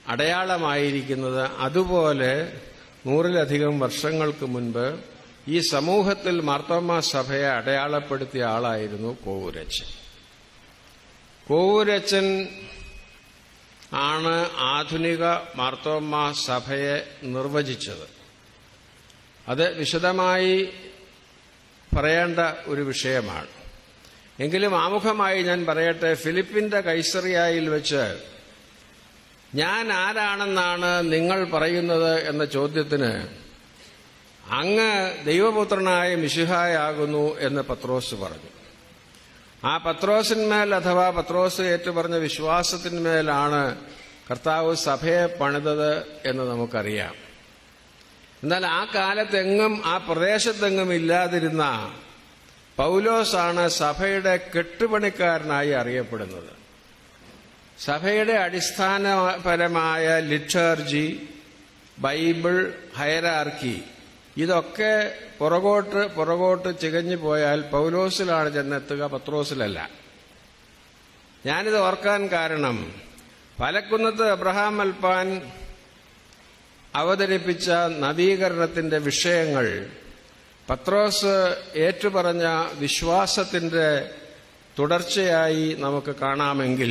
അടയാളമായിരിക്കുന്നത് അതുപോലെ നൂറിലധികം വർഷങ്ങൾക്ക് മുൻപ് ഈ സമൂഹത്തിൽ മാർത്തോമ സഭയെ അടയാളപ്പെടുത്തിയ ആളായിരുന്നു കോവൂരച്ചൻ കോവൂരച്ചൻ ആണ് ആധുനിക മാർത്തോമ സഭയെ നിർവചിച്ചത് അത് വിശദമായി പറയേണ്ട ഒരു വിഷയമാണ് എങ്കിലും ആമുഖമായി ഞാൻ പറയട്ടെ ഫിലിപ്പിന്റെ കൈസറിയായിൽ വെച്ച് ഞാൻ ആരാണെന്നാണ് നിങ്ങൾ പറയുന്നത് എന്ന ചോദ്യത്തിന് അങ്ങ് ദൈവപുത്രനായ മിശിഹായാകുന്നു എന്ന് പത്രോസ് പറഞ്ഞു ആ പത്രോസിന്മേൽ അഥവാ പത്രോസ് ഏറ്റുപറഞ്ഞ വിശ്വാസത്തിന്മേലാണ് കർത്താവ് സഭയെ പണിതത് എന്ന് നമുക്കറിയാം എന്നാൽ ആ കാലത്തെങ്ങും ആ പ്രദേശത്തെങ്ങും ഇല്ലാതിരുന്ന പൗലോസാണ് സഭയുടെ കെട്ടുപണിക്കാരനായി അറിയപ്പെടുന്നത് സഭയുടെ അടിസ്ഥാനപരമായ ലിറ്റർജി ബൈബിൾ ഹയരാർക്കി ഇതൊക്കെ പുറകോട്ട് പുറകോട്ട് ചികഞ്ഞു പോയാൽ പൗലോസിലാണ് ചെന്നെത്തുക പത്രോസിലല്ല ഞാനിത് ഓർക്കാൻ കാരണം പലക്കുന്നത്ത് അബ്രഹാം അൽപ്പാൻ അവതരിപ്പിച്ച നവീകരണത്തിന്റെ വിഷയങ്ങൾ പത്രോസ് ഏറ്റുപറഞ്ഞ വിശ്വാസത്തിന്റെ തുടർച്ചയായി നമുക്ക് കാണാമെങ്കിൽ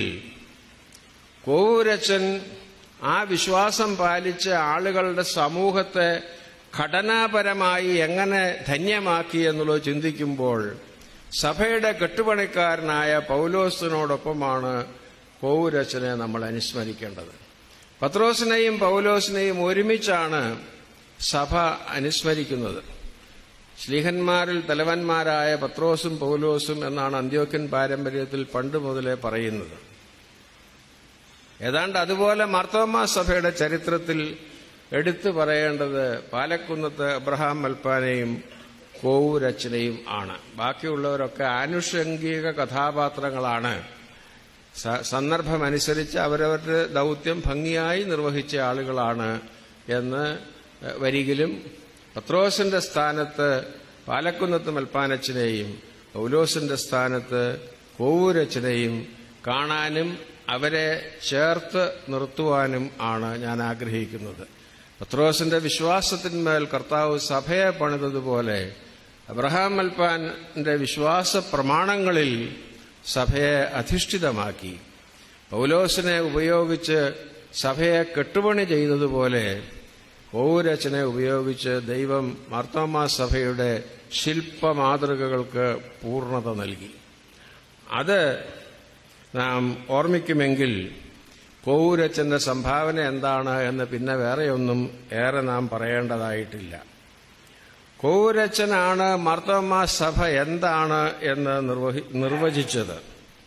കോവൂരച്ചൻ ആ വിശ്വാസം പാലിച്ച ആളുകളുടെ സമൂഹത്തെ ഘടനാപരമായി എങ്ങനെ ധന്യമാക്കി എന്നുള്ളത് ചിന്തിക്കുമ്പോൾ സഭയുടെ കെട്ടുപണിക്കാരനായ പൗലോസിനോടൊപ്പമാണ് കോവൂരച്ചനെ നമ്മൾ അനുസ്മരിക്കേണ്ടത് പത്രോസിനെയും പൗലോസിനെയും ഒരുമിച്ചാണ് സഭ അനുസ്മരിക്കുന്നത് ശ്ലീഹന്മാരിൽ തലവന്മാരായ പത്രോസും പൗലോസും എന്നാണ് അന്ത്യോക്യൻ പാരമ്പര്യത്തിൽ പണ്ട് മുതലേ പറയുന്നത് ഏതാണ്ട് അതുപോലെ മാർത്തോമാ സഭയുടെ ചരിത്രത്തിൽ എടുത്തു പറയേണ്ടത് പാലക്കുന്നത്ത് അബ്രഹാം മൽപ്പാനെയും കോവൂരച്ചനെയും ആണ് ബാക്കിയുള്ളവരൊക്കെ ആനുഷംഗിക കഥാപാത്രങ്ങളാണ് സന്ദർഭമനുസരിച്ച് അവരവരുടെ ദൗത്യം ഭംഗിയായി നിർവഹിച്ച ആളുകളാണ് എന്ന് വരികിലും പത്രോസിന്റെ സ്ഥാനത്ത് പാലക്കുന്നത്ത് മൽപ്പാനച്ചനെയും പൗലോസിന്റെ സ്ഥാനത്ത് കോവൂരച്ചനെയും കാണാനും അവരെ ചേർത്ത് നിർത്തുവാനും ആണ് ഞാൻ ആഗ്രഹിക്കുന്നത് പത്രോസിന്റെ വിശ്വാസത്തിന്മേൽ കർത്താവ് സഭയെ പണിതതുപോലെ അബ്രഹാം മൽപ്പാന്റെ വിശ്വാസ പ്രമാണങ്ങളിൽ സഭയെ അധിഷ്ഠിതമാക്കി പൗലോസിനെ ഉപയോഗിച്ച് സഭയെ കെട്ടുപണി ചെയ്തതുപോലെ ഓരച്ചനെ ഉപയോഗിച്ച് ദൈവം മാർത്തോമാ സഭയുടെ ശില്പമാതൃകകൾക്ക് പൂർണ്ണത നൽകി അത് നാം ഓർമ്മിക്കുമെങ്കിൽ കോവൂരച്ചന്റെ സംഭാവന എന്താണ് എന്ന് പിന്നെ വേറെയൊന്നും ഏറെ നാം പറയേണ്ടതായിട്ടില്ല കോവൂരച്ചനാണ് മാർത്തോമാ സഭ എന്താണ് എന്ന് നിർവചിച്ചത്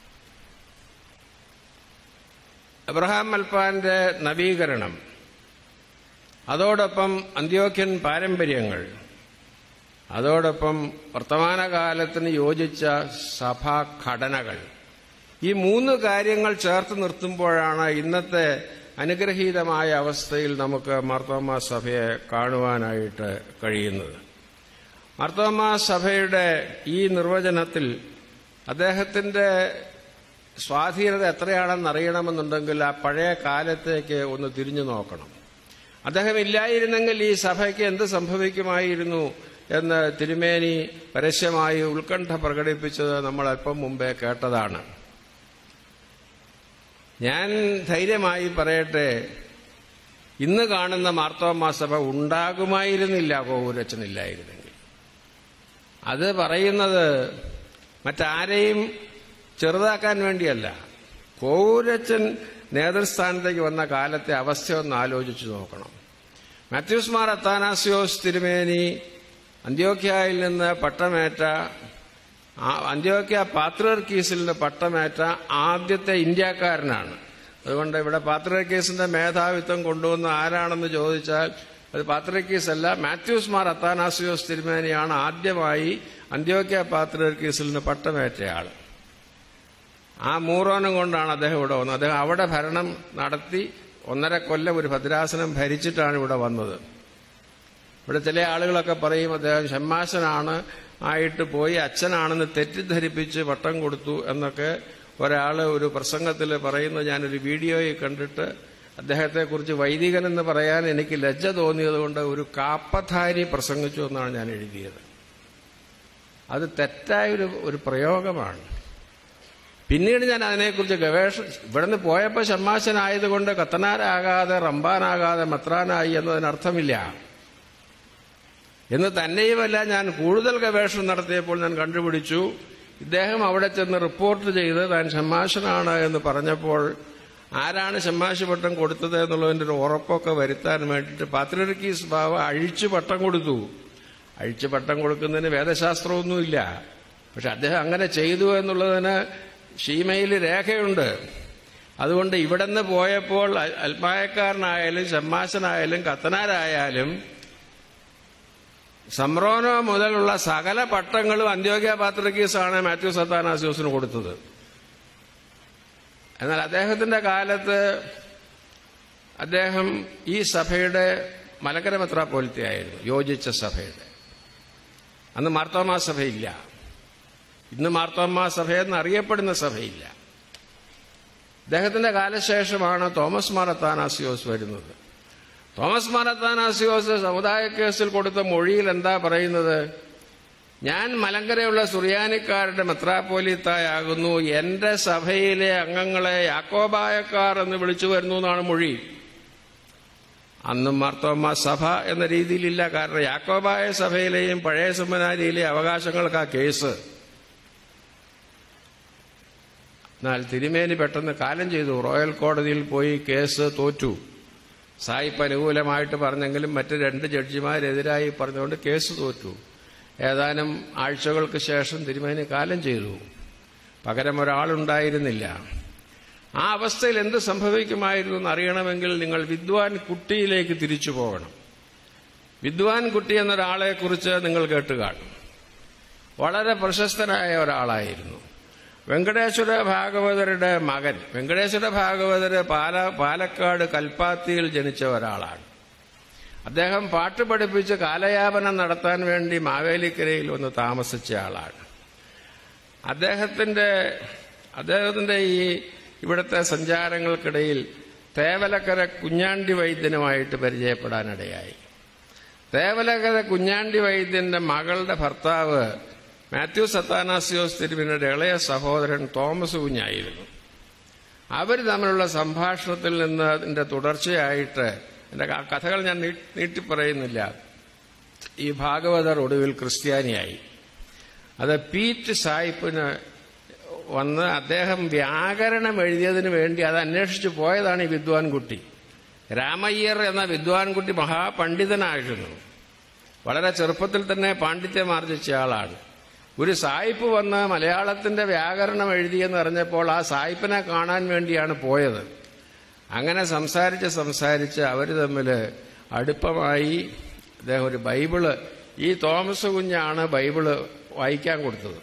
അബ്രഹാം മൽപ്പാന്റെ നവീകരണം അതോടൊപ്പം അന്ത്യോക്യൻ പാരമ്പര്യങ്ങൾ അതോടൊപ്പം വർത്തമാനകാലത്തിന് യോജിച്ച സഭാഘടനകൾ ഈ മൂന്ന് കാര്യങ്ങൾ ചേർത്ത് നിർത്തുമ്പോഴാണ് ഇന്നത്തെ അനുഗ്രഹീതമായ അവസ്ഥയിൽ നമുക്ക് മാർത്തോമ സഭയെ കാണുവാനായിട്ട് കഴിയുന്നത് മാർത്തോമ സഭയുടെ ഈ നിർവചനത്തിൽ അദ്ദേഹത്തിന്റെ സ്വാധീനത എത്രയാണെന്ന് അറിയണമെന്നുണ്ടെങ്കിൽ ആ പഴയ കാലത്തേക്ക് ഒന്ന് തിരിഞ്ഞു നോക്കണം അദ്ദേഹം ഇല്ലായിരുന്നെങ്കിൽ ഈ സഭയ്ക്ക് എന്ത് സംഭവിക്കുമായിരുന്നു എന്ന് തിരുമേനി പരസ്യമായി ഉത്കണ്ഠ പ്രകടിപ്പിച്ചത് നമ്മൾ അല്പം മുമ്പേ കേട്ടതാണ് ഞാൻ ധൈര്യമായി പറയട്ടെ ഇന്ന് കാണുന്ന മാർത്തോമാ സഭ ഉണ്ടാകുമായിരുന്നില്ല കോവൂരച്ചനില്ലായിരുന്നെങ്കിൽ അത് പറയുന്നത് മറ്റാരെയും ചെറുതാക്കാൻ വേണ്ടിയല്ല കോവൂരച്ചൻ നേതൃസ്ഥാനത്തേക്ക് വന്ന കാലത്തെ അവസ്ഥ ഒന്ന് ആലോചിച്ചു നോക്കണം മാത്യൂസ് മാർ അത്താനാസിയോസ് തിരുമേനി അന്ത്യോക്യയിൽ നിന്ന് പട്ടമേറ്റ അന്ത്യോക്യ പാത്രീർക്കീസിൽ നിന്ന് പട്ടമേറ്റ ആദ്യത്തെ ഇന്ത്യക്കാരനാണ് അതുകൊണ്ട് ഇവിടെ പാത്രീർക്കീസിന്റെ മേധാവിത്വം കൊണ്ടുവന്ന ആരാണെന്ന് ചോദിച്ചാൽ അത് പാത്രീർക്കീസ് അല്ല മാത്യൂസ് മാർ അത്താനാസിയോസ് തിരുമേനിയാണ് ആദ്യമായി അന്ത്യോക്യ പാത്രീർക്കീസിൽ നിന്ന് പട്ടമേറ്റയാൾ ആ മൂറോനം കൊണ്ടാണ് അദ്ദേഹം ഇവിടെ വന്നത് അദ്ദേഹം അവിടെ ഭരണം നടത്തി ഒന്നര കൊല്ലം ഒരു ഭദ്രാസനം ഭരിച്ചിട്ടാണ് ഇവിടെ വന്നത് ഇവിടെ ചില ആളുകളൊക്കെ പറയും അദ്ദേഹം ഷമ്മാശനാണ് ആയിട്ട് പോയി അച്ഛനാണെന്ന് തെറ്റിദ്ധരിപ്പിച്ച് പട്ടം കൊടുത്തു എന്നൊക്കെ ഒരാൾ ഒരു പ്രസംഗത്തിൽ പറയുന്നത് ഞാനൊരു വീഡിയോയിൽ കണ്ടിട്ട് അദ്ദേഹത്തെക്കുറിച്ച് വൈദികനെന്ന് പറയാൻ എനിക്ക് ലജ്ജ തോന്നിയതുകൊണ്ട് ഒരു കാപ്പധാരി പ്രസംഗിച്ചു എന്നാണ് ഞാൻ എഴുതിയത് അത് തെറ്റായൊരു ഒരു പ്രയോഗമാണ് പിന്നീട് ഞാൻ അതിനെക്കുറിച്ച് ഗവേഷണം ഇവിടുന്ന് പോയപ്പോൾ ഷമ്മാശനായതുകൊണ്ട് കത്തനാരാകാതെ റംബാനാകാതെ മെത്രാനായി എന്നതിനർത്ഥമില്ല എന്ന് തന്നെയുമല്ല ഞാൻ കൂടുതൽ ഗവേഷണം നടത്തിയപ്പോൾ ഞാൻ കണ്ടുപിടിച്ചു ഇദ്ദേഹം അവിടെ ചെന്ന് റിപ്പോർട്ട് ചെയ്ത് താൻ ഷമ്മാശനാണ് എന്ന് പറഞ്ഞപ്പോൾ ആരാണ് ഷമ്മാശ പട്ടം കൊടുത്തത് എന്നുള്ളതിന്റെ ഒരു ഉറപ്പൊക്കെ വരുത്താൻ വേണ്ടിയിട്ട് പാത്രിർക്കീസ് ബാവ അഴിച്ചു പട്ടം കൊടുത്തു അഴിച്ചു പട്ടം കൊടുക്കുന്നതിന് വേദശാസ്ത്രമൊന്നുമില്ല പക്ഷെ അദ്ദേഹം അങ്ങനെ ചെയ്തു എന്നുള്ളതിന് ഷീമയിൽ രേഖയുണ്ട് അതുകൊണ്ട് ഇവിടുന്ന് പോയപ്പോൾ അൽമായക്കാരനായാലും ഷമ്മാശനായാലും കത്തനാരായാലും സംറോനോ മുതലുള്ള സകല പട്ടങ്ങളും അന്ത്യോഗ്യ പാത്രക്കീസാണ് മാത്യു സത്താനാസിയോസിന് കൊടുത്തത് എന്നാൽ അദ്ദേഹത്തിന്റെ കാലത്ത് അദ്ദേഹം ഈ സഭയുടെ മലക്കര മെത്രാപ്പോലിത്തെ ആയിരുന്നു യോജിച്ച സഭയുടെ അന്ന് മാർത്തോമാ സഭയില്ല ഇന്ന് മാർത്തോമാ സഭയെന്ന് അറിയപ്പെടുന്ന സഭയില്ല അദ്ദേഹത്തിന്റെ കാലശേഷമാണ് തോമസ് മാറത്താനാസിയോസ് വരുന്നത് തോമസ് മാറത്താനാസിയോസ് സമുദായ കേസിൽ കൊടുത്ത മൊഴിയിൽ എന്താ പറയുന്നത് ഞാൻ മലങ്കരയുള്ള സുറിയാനിക്കാരുടെ മെത്രാപ്പോലിത്തായാകുന്നു എന്റെ സഭയിലെ അംഗങ്ങളെ യാക്കോബായക്കാർ എന്ന് വിളിച്ചു വരുന്നു എന്നാണ് മൊഴി അന്നും മാർത്തോമ്മ സഭ എന്ന രീതിയിലില്ല കാരണം യാക്കോബായ സഭയിലെയും പഴയ സെമിനാരിയിലെയും അവകാശങ്ങൾക്ക് ആ കേസ് എന്നാൽ തിരുമേനി പെട്ടെന്ന് കാലം ചെയ്തു റോയൽ കോടതിയിൽ പോയി കേസ് തോറ്റു സായിപ്പ് അനുകൂലമായിട്ട് പറഞ്ഞെങ്കിലും മറ്റ് രണ്ട് ജഡ്ജിമാരെതിരായി പറഞ്ഞുകൊണ്ട് കേസ് തോറ്റു ഏതാനും ആഴ്ചകൾക്ക് ശേഷം തിരുമേനി കാലം ചെയ്തു പകരം ഒരാളുണ്ടായിരുന്നില്ല ആ അവസ്ഥയിൽ എന്ത് സംഭവിക്കുമായിരുന്നു എന്ന് അറിയണമെങ്കിൽ നിങ്ങൾ വിദ്വാൻ കുട്ടിയിലേക്ക് തിരിച്ചു പോകണം വിദ്വാൻ കുട്ടി എന്നൊരാളെക്കുറിച്ച് നിങ്ങൾ കേട്ട് കാണും വളരെ പ്രശസ്തനായ ഒരാളായിരുന്നു വെങ്കടേശ്വര ഭാഗവതരുടെ മകൻ വെങ്കടേശ്വര ഭാഗവതര് പാല പാലക്കാട് കൽപ്പാത്തിയിൽ ജനിച്ച ഒരാളാണ് അദ്ദേഹം പാട്ട് പഠിപ്പിച്ച് കാലയാപനം നടത്താൻ വേണ്ടി മാവേലിക്കരയിൽ വന്ന് താമസിച്ച ആളാണ് അദ്ദേഹത്തിന്റെ അദ്ദേഹത്തിന്റെ ഈ ഇവിടുത്തെ സഞ്ചാരങ്ങൾക്കിടയിൽ തേവലക്കര കുഞ്ഞാണ്ടി വൈദ്യനുമായിട്ട് പരിചയപ്പെടാനിടയായി തേവലക്കര കുഞ്ഞാണ്ടി വൈദ്യന്റെ മകളുടെ ഭർത്താവ് മാത്യു സത്താനാസിയോസ് തിരുവിനയുടെ ഇളയ സഹോദരൻ തോമസ് കുഞ്ഞായിരുന്നു അവർ തമ്മിലുള്ള സംഭാഷണത്തിൽ നിന്ന് അതിന്റെ തുടർച്ചയായിട്ട് എന്റെ കഥകൾ ഞാൻ നീട്ടിപ്പറയുന്നില്ല ഈ ഭാഗവതർ ഒടുവിൽ ക്രിസ്ത്യാനിയായി അത് പീറ്റ് സായിപ്പിന് വന്ന് അദ്ദേഹം വ്യാകരണം എഴുതിയതിനു വേണ്ടി അത് അന്വേഷിച്ചു പോയതാണ് ഈ വിദ്വാൻകുട്ടി രാമയ്യർ എന്ന വിദ്വാൻകുട്ടി മഹാപണ്ഡിതനായിരുന്നു വളരെ ചെറുപ്പത്തിൽ തന്നെ പാണ്ഡിത്യം ആർജിച്ച ആളാണ് ഒരു സായിപ്പ് വന്ന് മലയാളത്തിന്റെ വ്യാകരണം എഴുതിയെന്ന് അറിഞ്ഞപ്പോൾ ആ സായിപ്പിനെ കാണാൻ വേണ്ടിയാണ് പോയത് അങ്ങനെ സംസാരിച്ച് സംസാരിച്ച് അവർ തമ്മിൽ അടുപ്പമായി അദ്ദേഹം ഒരു ബൈബിള് ഈ തോമസ് കുഞ്ഞാണ് ബൈബിള് വായിക്കാൻ കൊടുത്തത്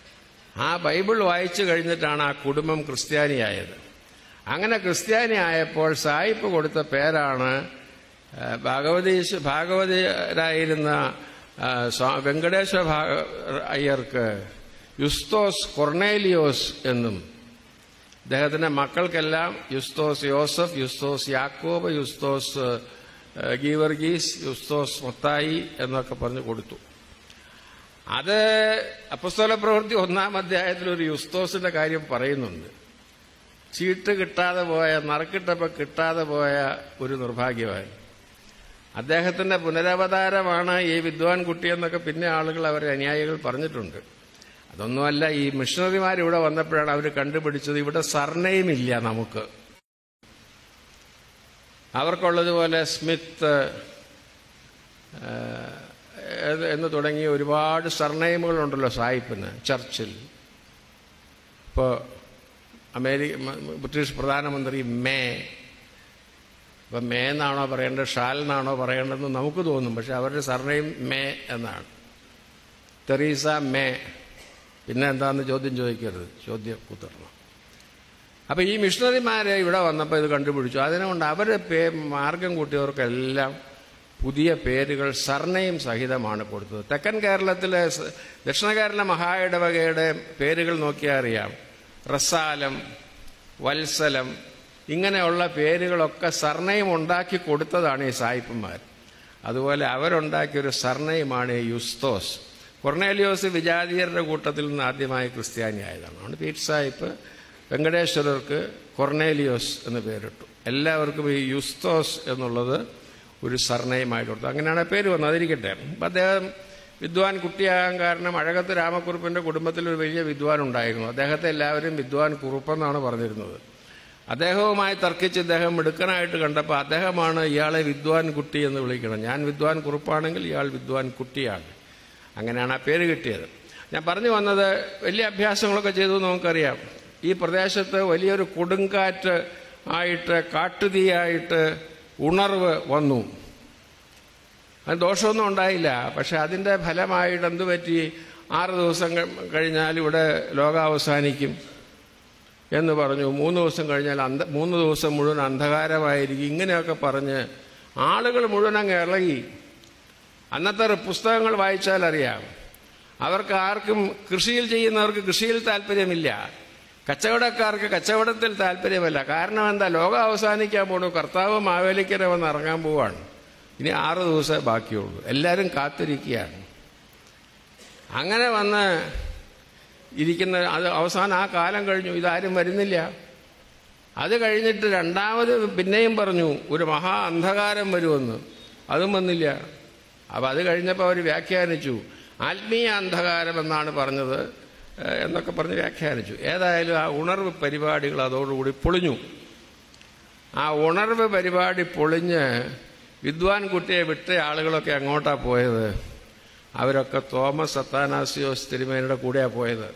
ആ ബൈബിൾ വായിച്ചു കഴിഞ്ഞിട്ടാണ് ആ കുടുംബം ക്രിസ്ത്യാനിയായത് അങ്ങനെ ക്രിസ്ത്യാനി ആയപ്പോൾ സായിപ്പ് കൊടുത്ത പേരാണ് ഭാഗവതീശ് ഭാഗവതരായിരുന്ന വെങ്കടേശ്വര അയ്യർക്ക് യുസ്തോസ് കൊർണേലിയോസ് എന്നും അദ്ദേഹത്തിന്റെ മക്കൾക്കെല്ലാം യുസ്തോസ് യോസഫ് യുസ്തോസ് യാക്കോബ് യുസ്തോസ് ഗീവർഗീസ് യുസ്തോസ് മൊത്തായി എന്നൊക്കെ പറഞ്ഞു കൊടുത്തു അത് അപ്പസ്തോല പ്രവൃത്തി ഒന്നാം അധ്യായത്തിൽ ഒരു യുസ്തോസിന്റെ കാര്യം പറയുന്നുണ്ട് ചീട്ട് കിട്ടാതെ പോയ നറുക്കിട്ടപ്പോൾ കിട്ടാതെ പോയ ഒരു നിർഭാഗ്യവാൻ അദ്ദേഹത്തിന്റെ പുനരവതാരമാണ് ഈ വിദ്വാൻ കുട്ടി എന്നൊക്കെ പിന്നെ ആളുകൾ അവരെ അനുയായികൾ പറഞ്ഞിട്ടുണ്ട് അതൊന്നുമല്ല ഈ മിഷണറിമാർ ഇവിടെ വന്നപ്പോഴാണ് അവർ കണ്ടുപിടിച്ചത് ഇവിടെ സർനെയിം ഇല്ല നമുക്ക് അവർക്കുള്ളതുപോലെ സ്മിത്ത് എന്ന് തുടങ്ങിയ ഒരുപാട് സർനെയിമുകളുണ്ടല്ലോ സായിപ്പിന് ചർച്ചിൽ ഇപ്പോൾ അമേരിക്ക ബ്രിട്ടീഷ് പ്രധാനമന്ത്രി മേ ഇപ്പം മേ എന്നാണോ പറയേണ്ടത് ഷാൽ എന്നാണോ പറയേണ്ടതെന്ന് നമുക്ക് തോന്നും പക്ഷെ അവരുടെ സർനെയിം മേ എന്നാണ് തെറീസ മേ പിന്നെ എന്താന്ന് ചോദ്യം ചോദിക്കരുത് ചോദ്യം കുത്തരണം അപ്പൊ ഈ മിഷണറിമാരെ ഇവിടെ വന്നപ്പോൾ ഇത് കണ്ടുപിടിച്ചു അതിനുകൊണ്ട് അവരെ പേ മാർഗം കൂട്ടിയവർക്കെല്ലാം പുതിയ പേരുകൾ സർനെയും സഹിതമാണ് കൊടുത്തത് തെക്കൻ കേരളത്തിലെ ദക്ഷിണ കേരള മഹായിടവകയുടെ പേരുകൾ നോക്കിയാൽ അറിയാം റസാലം വത്സലം ഇങ്ങനെയുള്ള പേരുകളൊക്കെ സർനെയും ഉണ്ടാക്കി കൊടുത്തതാണ് ഈ സായിപ്പന്മാർ അതുപോലെ അവരുണ്ടാക്കിയ ഒരു സർനെയുമാണ് ഈ യുസ്തോസ് കൊർണേലിയോസ് വിജാതീയരുടെ കൂട്ടത്തിൽ നിന്ന് ആദ്യമായി ക്രിസ്ത്യാനിയായതാണ് അതുകൊണ്ട് പീറ്റ് സാഹിബ് വെങ്കടേശ്വരർക്ക് കൊർണേലിയോസ് എന്ന് പേരിട്ടു എല്ലാവർക്കും ഈ യുസ്തോസ് എന്നുള്ളത് ഒരു സർണയമായിട്ട് കൊടുത്തു അങ്ങനെയാണ് ആ പേര് വന്നത് അതിരിക്കട്ടെ അപ്പം അദ്ദേഹം വിദ്വാൻ കുട്ടിയാകാൻ കാരണം അഴകത്ത് രാമക്കുറുപ്പിന്റെ കുടുംബത്തിൽ ഒരു വലിയ വിദ്വാൻ ഉണ്ടായിരുന്നു അദ്ദേഹത്തെ എല്ലാവരും വിദ്വാൻ കുറുപ്പെന്നാണ് പറഞ്ഞിരുന്നത് അദ്ദേഹവുമായി തർക്കിച്ച് ഇദ്ദേഹം മിടുക്കനായിട്ട് കണ്ടപ്പോൾ അദ്ദേഹമാണ് ഇയാളെ വിദ്വാൻ കുട്ടി എന്ന് വിളിക്കണം ഞാൻ വിദ്വാൻ കുറുപ്പാണെങ്കിൽ ഇയാൾ വിദ്വാൻ കുട്ടിയാണ് അങ്ങനെയാണ് ആ പേര് കിട്ടിയത് ഞാൻ പറഞ്ഞു വന്നത് വലിയ അഭ്യാസങ്ങളൊക്കെ ചെയ്തു നമുക്കറിയാം ഈ പ്രദേശത്ത് വലിയൊരു കൊടുങ്കാറ്റ് ആയിട്ട് കാട്ടുതീയായിട്ട് ഉണർവ് വന്നു അത് ദോഷമൊന്നും ഉണ്ടായില്ല പക്ഷെ അതിൻ്റെ ഫലമായിട്ട് എന്ത് പറ്റി ആറ് ദിവസം കഴി- കഴിഞ്ഞാൽ ഇവിടെ ലോകം അവസാനിക്കും എന്ന് പറഞ്ഞു മൂന്ന് ദിവസം കഴിഞ്ഞാൽ അന്ധ മൂന്ന് ദിവസം മുഴുവൻ അന്ധകാരമായിരിക്കും ഇങ്ങനെയൊക്കെ പറഞ്ഞ് ആളുകൾ മുഴുവൻ അങ്ങ് ഇളകി അന്നത്തെ പുസ്തകങ്ങൾ വായിച്ചാൽ അറിയാം അവർക്ക് ആർക്കും കൃഷിയിൽ ചെയ്യുന്നവർക്ക് കൃഷിയിൽ താല്പര്യമില്ല കച്ചവടക്കാർക്ക് കച്ചവടത്തിൽ താല്പര്യമല്ല കാരണം എന്താ ലോകം അവസാനിക്കാൻ പോണു കർത്താവ് മാവേലിക്കര വന്ന് ഇറങ്ങാൻ പോവാണ് ഇനി ആറ് ദിവസമേ ബാക്കിയുള്ളൂ എല്ലാവരും കാത്തിരിക്കുകയാണ് അങ്ങനെ വന്ന് ഇരിക്കുന്ന അത് അവസാനം ആ കാലം കഴിഞ്ഞു ഇതാരും വരുന്നില്ല അത് കഴിഞ്ഞിട്ട് രണ്ടാമത് പിന്നെയും പറഞ്ഞു ഒരു മഹാ അന്ധകാരം വരുമെന്ന് അതും വന്നില്ല അപ്പം അത് കഴിഞ്ഞപ്പോൾ അവർ വ്യാഖ്യാനിച്ചു ആത്മീയ അന്ധകാരം എന്നാണ് പറഞ്ഞത് ഏഹ്, എന്നൊക്കെ പറഞ്ഞ് വ്യാഖ്യാനിച്ചു ഏതായാലും ആ ഉണർവ് പരിപാടികൾ അതോടുകൂടി പൊളിഞ്ഞു ആ ഉണർവ് പരിപാടി പൊളിഞ്ഞ് വിദ്വാൻ കുട്ടിയെ വിട്ട ആളുകളൊക്കെ അങ്ങോട്ടാ പോയത് അവരൊക്കെ തോമസ് അത്താനാസിയോസ് തിരുമേനിയുടെ കൂടെയാ പോയത്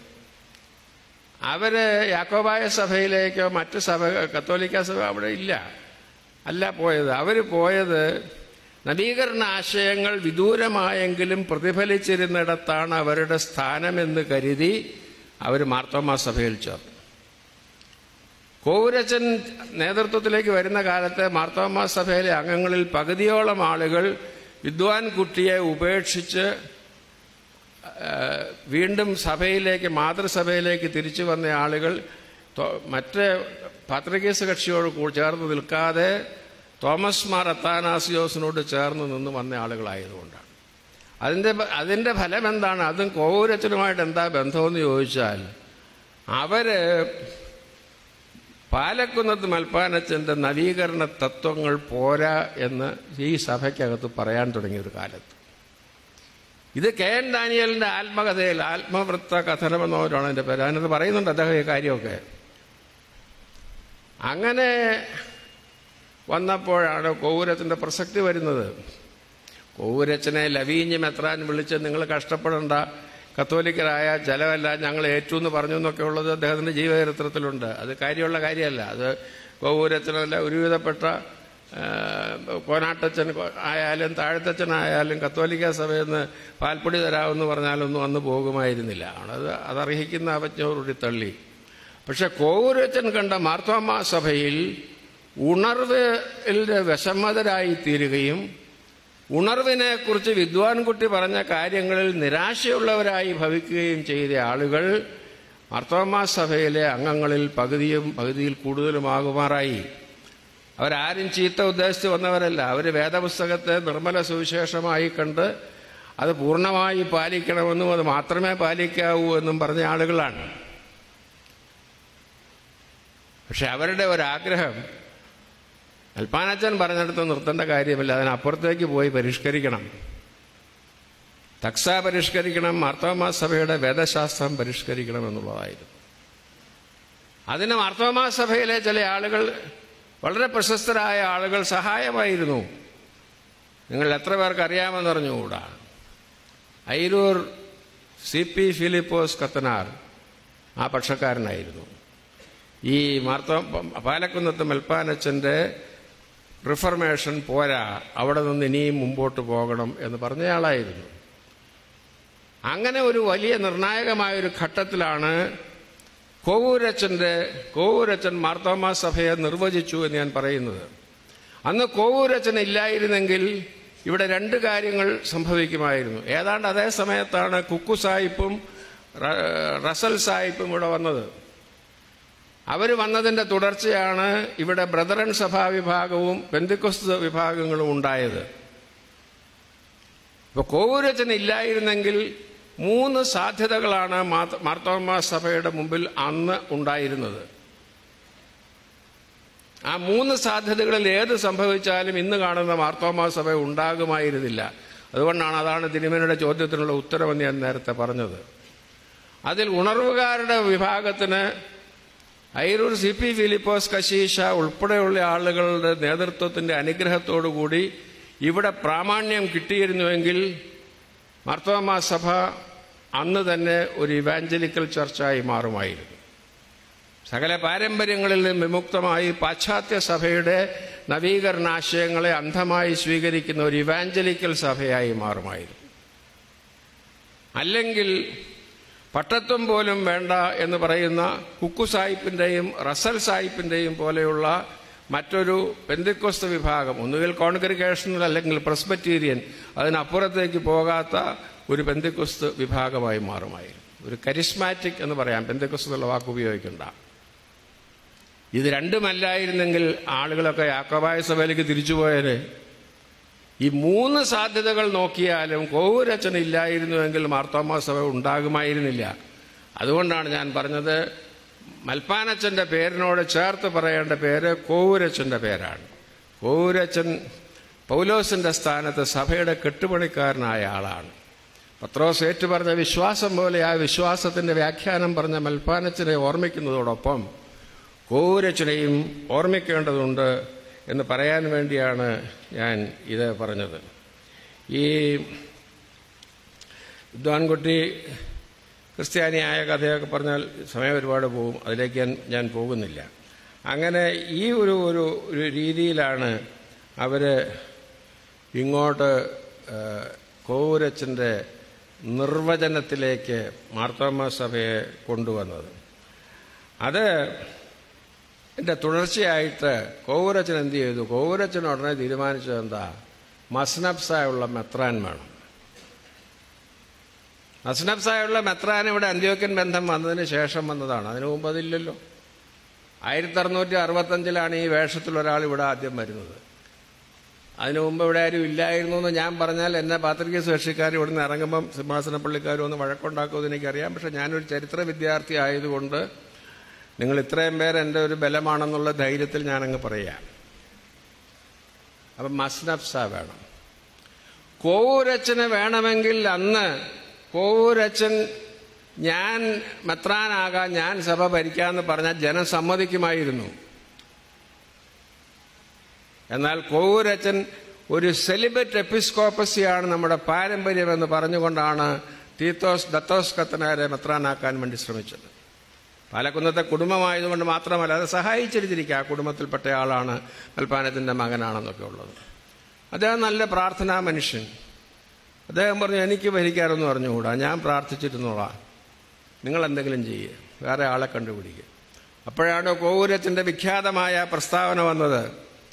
അവര് യാക്കോബായ സഭയിലേക്കോ മറ്റ് സഭ കത്തോലിക്ക സഭ അവിടെ ഇല്ല അല്ല പോയത് അവര് പോയത് നവീകരണ ആശയങ്ങൾ വിദൂരമായെങ്കിലും പ്രതിഫലിച്ചിരുന്നിടത്താണ് അവരുടെ സ്ഥാനമെന്ന് കരുതി അവർ മാർത്തോമാ സഭയിൽ ചേർന്നു കോവുരച്ചൻ നേതൃത്വത്തിലേക്ക് വരുന്ന കാലത്ത് മാർത്തോമാ സഭയിലെ അംഗങ്ങളിൽ പകുതിയോളം ആളുകൾ വിദ്വാൻ കുട്ടിയെ ഉപേക്ഷിച്ച് ആ, വീണ്ടും സഭയിലേക്ക് മാതൃസഭയിലേക്ക് തിരിച്ചു വന്ന ആളുകൾ തോ- മറ്റ് പാത്രികേസ് കക്ഷിയോട് കൂ- ചേർന്ന് നിൽക്കാതെ തോമസ് മാർ അത്താനാസിയോസിനോട് ചേർന്ന് നിന്ന് വന്ന ആളുകളായതുകൊണ്ടാണ് അതിൻ്റെ ഫ- അതിൻ്റെ ഫലം എന്താണ് അതും കോവൂരച്ചനുമായിട്ട് എന്താ ബന്ധമെന്ന് ചോദിച്ചാൽ അവര് പാലക്കുന്നത്ത് മൽപ്പാനച്ചൻ്റെ നവീകരണ തത്വങ്ങൾ പോരാ എന്ന് ഈ സഭയ്ക്കകത്ത് പറയാൻ തുടങ്ങിയ ഒരു കാലത്ത് ഇത് കെ എൻ ഡാനിയലിന്റെ ആത്മകഥയിൽ ആത്മവൃത്ത കഥനമെന്നവരാണ് എൻ്റെ പേര് അതിനകത്ത് പറയുന്നുണ്ട് അദ്ദേഹം ഈ കാര്യമൊക്കെ അങ്ങനെ വന്നപ്പോഴാണ് കോവൂരത്തിൻ്റെ പ്രസക്തി വരുന്നത് കോവൂരച്ചനെ ലവീഞ്ഞ് മെത്രാൻ വിളിച്ച് നിങ്ങൾ കഷ്ടപ്പെടേണ്ട കത്തോലിക്കരായ ചെലവല്ല ഞങ്ങൾ ഏറ്റു എന്ന് പറഞ്ഞു എന്നൊക്കെ ഉള്ളത് അദ്ദേഹത്തിൻ്റെ ജീവചരിത്രത്തിലുണ്ട് അത് കാര്യമുള്ള കാര്യമല്ല അത് കോവൂരച്ചനല്ല ഒരുവിധപ്പെട്ട ആ, കോനാട്ടച്ചൻ ആയാലും താഴത്തച്ഛനായാലും കത്തോലിക്ക സഭയിൽ നിന്ന് പാൽപ്പൊടി തരാമെന്ന് പറഞ്ഞാലൊന്നും അന്ന് പോകുമായിരുന്നില്ല അത് അതർഹിക്കുന്ന അവജ്ഞയോടുകൂടി തള്ളി പക്ഷെ കോവൂരച്ചൻ കണ്ട മാർത്തോമാ സഭയിൽ ഉണർവിന്റെ വിഷമതരായി തീരുകയും ഉണർവിനെ കുറിച്ച് വിദ്വാൻകുട്ടി പറഞ്ഞ കാര്യങ്ങളിൽ നിരാശയുള്ളവരായി ഭവിക്കുകയും ചെയ്ത ആളുകൾ മാർത്തോമാ സഭയിലെ അംഗങ്ങളിൽ പകുതിയും പകുതിയിൽ കൂടുതലുമാകുമാറായി അവരാരും ചീത്ത ഉദ്ദേശിച്ച് വന്നവരല്ല അവർ വേദപുസ്തകത്തെ നിർമ്മല സുവിശേഷമായി കണ്ട് അത് പൂർണ്ണമായി പാലിക്കണമെന്നും അത് മാത്രമേ പാലിക്കാവൂ എന്നും പറഞ്ഞ ആളുകളാണ് പക്ഷെ അവരുടെ ഒരാഗ്രഹം അൽപ്പാനച്ചൻ പറഞ്ഞിടത്ത് നിർത്തേണ്ട കാര്യമില്ല അതിനപ്പുറത്തേക്ക് പോയി പരിഷ്കരിക്കണം തക്സ പരിഷ്കരിക്കണം മാർത്തോമാ സഭയുടെ വേദശാസ്ത്രം പരിഷ്കരിക്കണം എന്നുള്ളതായിരുന്നു അതിന് മാർത്തോമാ സഭയിലെ ചില ആളുകൾ വളരെ പ്രശസ്തരായ ആളുകൾ സഹായമായിരുന്നു നിങ്ങൾ എത്ര പേർക്ക് അറിയാമെന്ന് അറിഞ്ഞുകൂടാ ഐരൂർ സി പി ഫിലിപ്പോസ് കത്തനാർ ആ പക്ഷക്കാരനായിരുന്നു ഈ മാർത്തോ പാലക്കുന്നത്ത് മെൽപ്പാനച്ചൻ്റെ റിഫർമേഷൻ പോരാ അവിടെ നിന്ന് ഇനിയും മുമ്പോട്ട് പോകണം എന്ന് പറഞ്ഞയാളായിരുന്നു അങ്ങനെ ഒരു വലിയ നിർണായകമായ ഒരു ഘട്ടത്തിലാണ് കോവൂരച്ചൻ്റെ കോവൂരച്ചൻ മാർത്തോമാ സഭയെ നിർവചിച്ചു എന്ന് ഞാൻ പറയുന്നത് അന്ന് കോവൂരച്ചൻ ഇല്ലായിരുന്നെങ്കിൽ ഇവിടെ രണ്ട് കാര്യങ്ങൾ സംഭവിക്കുമായിരുന്നു ഏതാണ്ട് അതേ സമയത്താണ് കുക്കു സാഹിബും റ- റസൽ സാഹിബും ഇവിടെ വന്നത് അവർ വന്നതിന്റെ തുടർച്ചയാണ് ഇവിടെ ബ്രദറൻ സഭാ വിഭാഗവും ബന്ധുക്കൊസ്ത് വിഭാഗങ്ങളും ഉണ്ടായത് ഇപ്പൊ കോവൂരച്ചൻ ഇല്ലായിരുന്നെങ്കിൽ മൂന്ന് സാധ്യതകളാണ് മാർത്തോമ സഭയുടെ മുമ്പിൽ അന്ന് ഉണ്ടായിരുന്നത് ആ മൂന്ന് സാധ്യതകളിൽ ഏത് സംഭവിച്ചാലും ഇന്ന് കാണുന്ന മാർത്തോമ സഭ ഉണ്ടാകുമായിരുന്നില്ല അതുകൊണ്ടാണ് അതാണ് തിരുമേനയുടെ ചോദ്യത്തിനുള്ള ഉത്തരവെന്ന് ഞാൻ നേരത്തെ പറഞ്ഞത് അതിൽ ഉണർവുകാരുടെ വിഭാഗത്തിന് ഐരൂർ സി പി ഫിലിപ്പോസ് കശീഷ ഉൾപ്പെടെയുള്ള ആളുകളുടെ നേതൃത്വത്തിന്റെ അനുഗ്രഹത്തോടുകൂടി ഇവിടെ പ്രാമാണ്യം കിട്ടിയിരുന്നുവെങ്കിൽ മാർത്തോമ സഭ അന്ന് തന്നെ ഒരു ഇവാഞ്ചലിക്കൽ ചർച്ചായി മാറുമായിരുന്നു സകല പാരമ്പര്യങ്ങളിൽ നിന്നും വിമുക്തമായി പാശ്ചാത്യ സഭയുടെ നവീകരണാശയങ്ങളെ അന്ധമായി സ്വീകരിക്കുന്ന ഒരു ഇവാഞ്ചലിക്കൽ സഭയായി മാറുമായിരുന്നു അല്ലെങ്കിൽ പട്ടത്വം പോലും വേണ്ട എന്ന് പറയുന്ന കുക്കു സാഹിബിന്റെയും റസൽ സാഹിബിന്റെയും പോലെയുള്ള മറ്റൊരു പെന്തിക്കൊസ്ത വിഭാഗം ഒന്നുകിൽ കോൺഗ്രിഗേഷണൽ അല്ലെങ്കിൽ പ്രസ്ബറ്റീരിയൻ അതിനപ്പുറത്തേക്ക് പോകാത്ത ഒരു പെന്തിക്കൊസ്ത് വിഭാഗമായി മാറുമായിരുന്നു ഒരു കരിസ്മാറ്റിക് എന്ന് പറയാം പെന്തിക്കൊസ്ത് എന്നുള്ള വാക്ക് ഉപയോഗിക്കണ്ട ഇത് രണ്ടുമല്ലായിരുന്നെങ്കിൽ ആളുകളൊക്കെ യാക്കോബായ സഭയിലേക്ക് തിരിച്ചുപോയത് ഈ മൂന്ന് സാധ്യതകൾ നോക്കിയാലും കോവൂരച്ചൻ ഇല്ലായിരുന്നുവെങ്കിൽ മാർത്തോമ സഭ ഉണ്ടാകുമായിരുന്നില്ല അതുകൊണ്ടാണ് ഞാൻ പറഞ്ഞത് മൽപ്പാനച്ചന്റെ പേരിനോട് ചേർത്ത് പറയേണ്ട പേര് കോവൂരച്ചന്റെ പേരാണ് കോവൂരച്ചൻ പൗലോസിന്റെ സ്ഥാനത്ത് സഭയുടെ കെട്ടുപണിക്കാരനായ ആളാണ് പത്രോസ് ഏറ്റു പറഞ്ഞ വിശ്വാസം പോലെ ആ വിശ്വാസത്തിന്റെ വ്യാഖ്യാനം പറഞ്ഞ മൽപ്പാനച്ചനെ ഓർമ്മിക്കുന്നതോടൊപ്പം കോവൂരച്ചനെയും ഓർമ്മിക്കേണ്ടതുണ്ട് എന്ന് പറയാൻ വേണ്ടിയാണ് ഞാൻ ഇത് പറഞ്ഞത് ഈ വിദ്വാൻകുട്ടി ക്രിസ്ത്യാനിയായ കഥയൊക്കെ പറഞ്ഞാൽ സമയം ഒരുപാട് പോകും അതിലേക്ക് ഞാൻ ഞാൻ പോകുന്നില്ല അങ്ങനെ ഈ ഒരു ഒരു ഒരു രീതിയിലാണ് അവർ ഇങ്ങോട്ട് കോവൂരച്ചൻ്റെ നിർവചനത്തിലേക്ക് മാർത്തോമ സഭയെ കൊണ്ടുവന്നത് അത് എൻ്റെ തുടർച്ചയായിട്ട് കോവൂരച്ചൻ എന്ത് ചെയ്തു കോവൂരച്ചൻ ഉടനെ തീരുമാനിച്ചത് എന്താ മസ്നബ്സായുള്ള മെത്രാൻ വേണം മസ്നബ്സായുള്ള മെത്രാൻ ഇവിടെ അന്ത്യോക്യൻ ബന്ധം വന്നതിന് ശേഷം വന്നതാണ് അതിനു മുമ്പ് അതില്ലല്ലോ ആയിരത്തി അറുന്നൂറ്റി അറുപത്തഞ്ചിലാണ് ഈ വേഷത്തിൽ ഒരാൾ ഇവിടെ ആദ്യം വരുന്നത് അതിനു മുമ്പ് ഇവിടെ ആരും ഇല്ലായിരുന്നു എന്ന് ഞാൻ പറഞ്ഞാൽ എന്നെ പാത്രിക സുരക്ഷിക്കാർ ഇവിടെ നിന്ന് ഇറങ്ങുമ്പം സിംഹാസനപ്പള്ളിക്കാരും ഒന്ന് വഴക്കുണ്ടാക്കുമെന്ന് എനിക്കറിയാം പക്ഷെ ഞാനൊരു ചരിത്ര വിദ്യാർത്ഥി ആയതുകൊണ്ട് നിങ്ങൾ ഇത്രയും പേർ എൻ്റെ ഒരു ബലമാണെന്നുള്ള ധൈര്യത്തിൽ ഞാനങ്ങ് പറയാം അപ്പം മസ്നഫ്സ വേണം കോവൂരച്ചന് വേണമെങ്കിൽ അന്ന് കോവൂരച്ചൻ ഞാൻ മെത്രാനാകാൻ ഞാൻ സഭ ഭരിക്കാമെന്ന് പറഞ്ഞാൽ ജനം സമ്മതിക്കുമായിരുന്നു എന്നാൽ കോവൂരച്ചൻ ഒരു സെലിബറ്റ് എപ്പിസ്കോപ്പസിയാണ് നമ്മുടെ പാരമ്പര്യമെന്ന് പറഞ്ഞുകൊണ്ടാണ് തീത്തോസ് ദത്തോസ് കത്തനാരെ മെത്രാനാക്കാൻ വേണ്ടി ശ്രമിച്ചത് പാലക്കുന്നത്തെ കുടുംബമായതുകൊണ്ട് മാത്രമല്ല അത് സഹായിച്ചിരിച്ചിരിക്കുക ആ കുടുംബത്തിൽപ്പെട്ട ആളാണ് മൽപ്പാനത്തിൻ്റെ മകനാണെന്നൊക്കെ ഉള്ളത് അദ്ദേഹം നല്ല പ്രാർത്ഥനാ മനുഷ്യൻ അദ്ദേഹം പറഞ്ഞു എനിക്ക് ഭരിക്കാറൊന്നും അറിഞ്ഞുകൂടാ ഞാൻ പ്രാർത്ഥിച്ചിരുന്നോളാം നിങ്ങൾ എന്തെങ്കിലും ചെയ്യുക വേറെ ആളെ കണ്ടുപിടിക്കുക അപ്പോഴാണ് കോവൂരത്തിൻ്റെ വിഖ്യാതമായ പ്രസ്താവന വന്നത്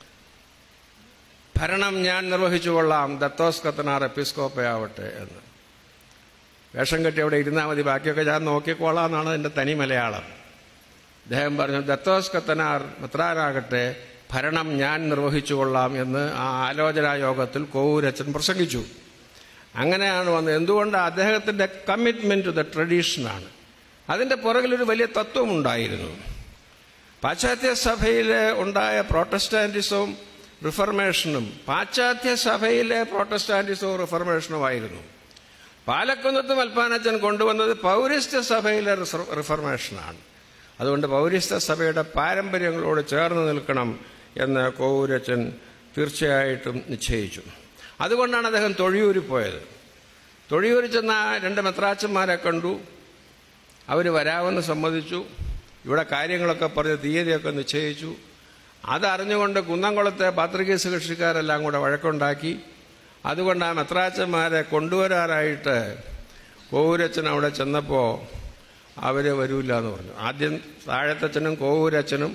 ഭരണം ഞാൻ നിർവഹിച്ചു കൊള്ളാം ദത്തോസ് കത്തനാർ എപ്പിസ്കോപ്പയാവട്ടെ എന്ന് വേഷം കെട്ടി അവിടെ ഇരുന്നാൽ മതി ബാക്കിയൊക്കെ ഞാൻ നോക്കിക്കോളാന്നാണ് എൻ്റെ തനി മലയാളം അദ്ദേഹം പറഞ്ഞു ദത്തോസ് കത്തനാർ മെത്രാനാകട്ടെ ഭരണം ഞാൻ നിർവഹിച്ചു കൊള്ളാം എന്ന് ആ ആലോചനാ യോഗത്തിൽ കോവൂരച്ചൻ പ്രസംഗിച്ചു അങ്ങനെയാണ് വന്നത് എന്തുകൊണ്ട് അദ്ദേഹത്തിൻ്റെ കമ്മിറ്റ്മെന്റ് ടു ദ ട്രഡീഷനാണ് അതിൻ്റെ പുറകിലൊരു വലിയ തത്വമുണ്ടായിരുന്നു പാശ്ചാത്യ സഭയിൽ ഉണ്ടായ പ്രോട്ടസ്റ്റാന്റിസവും റിഫർമേഷനും പാശ്ചാത്യ സഭയിലെ പ്രോട്ടസ്റ്റാന്റിസവും റിഫർമേഷനുമായിരുന്നു പാലക്കുന്നത്ത് മൽപ്പാനച്ചൻ കൊണ്ടുവന്നത് പൗരസ്ത്യ സഭയിലെ റിഫർമേഷനാണ് അതുകൊണ്ട് പൗരസ്ത്യ സഭയുടെ പാരമ്പര്യങ്ങളോട് ചേർന്ന് നിൽക്കണം എന്ന് കോവൂരച്ചൻ തീർച്ചയായിട്ടും നിശ്ചയിച്ചു അതുകൊണ്ടാണ് അദ്ദേഹം തൊഴിയൂരിൽ പോയത് തൊഴിയൂരിൽ ചെന്ന രണ്ട് മെത്രാച്ചന്മാരെ കണ്ടു അവർ വരാമെന്ന് സമ്മതിച്ചു ഇവിടെ കാര്യങ്ങളൊക്കെ പറഞ്ഞ് തീയതിയൊക്കെ നിശ്ചയിച്ചു അതറിഞ്ഞുകൊണ്ട് കുന്നംകുളത്തെ പാത്രികേസ് കൃഷിക്കാരെല്ലാം കൂടെ വഴക്കുണ്ടാക്കി അതുകൊണ്ട് ആ മെത്രാച്ചന്മാരെ കൊണ്ടുവരാനായിട്ട് കോവൂരച്ചൻ അവിടെ ചെന്നപ്പോൾ അവർ വരൂല്ല എന്ന് പറഞ്ഞു ആദ്യം താഴത്തച്ഛനും കോവൂരച്ഛനും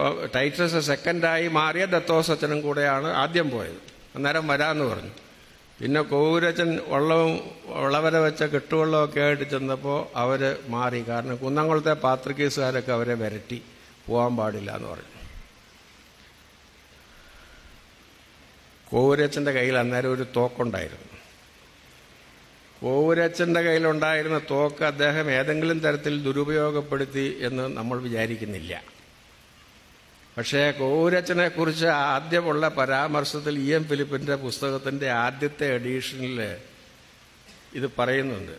ടൈറ്റസ് സെക്കൻഡായി മാറിയ ദത്തോസ് അച്ഛനും കൂടെയാണ് ആദ്യം പോയത് അന്നേരം വരാമെന്ന് പറഞ്ഞു പിന്നെ കോവൂരച്ചൻ വള്ളവും വളവര വെച്ച കെട്ടുവള്ളമൊക്കെ ആയിട്ട് ചെന്നപ്പോൾ അവർ മാറി കാരണം കുന്നംകുളത്തെ പാത്രികേസുകാരൊക്കെ അവരെ വിരട്ടി പോകാൻ പാടില്ല എന്ന് പറഞ്ഞു കോവൂരച്ചൻ്റെ കയ്യിൽ അന്നേരം ഒരു തോക്കുണ്ടായിരുന്നു കോവൂരച്ചൻ്റെ കയ്യിലുണ്ടായിരുന്ന തോക്ക് അദ്ദേഹം ഏതെങ്കിലും തരത്തിൽ ദുരുപയോഗപ്പെടുത്തി എന്ന് നമ്മൾ വിചാരിക്കുന്നില്ല പക്ഷേ കോവൂരച്ചനെ കുറിച്ച് ആദ്യമുള്ള പരാമർശത്തിൽ ഇ എം ഫിലിപ്പിന്റെ പുസ്തകത്തിന്റെ ആദ്യത്തെ എഡീഷനിൽ ഇത് പറയുന്നുണ്ട്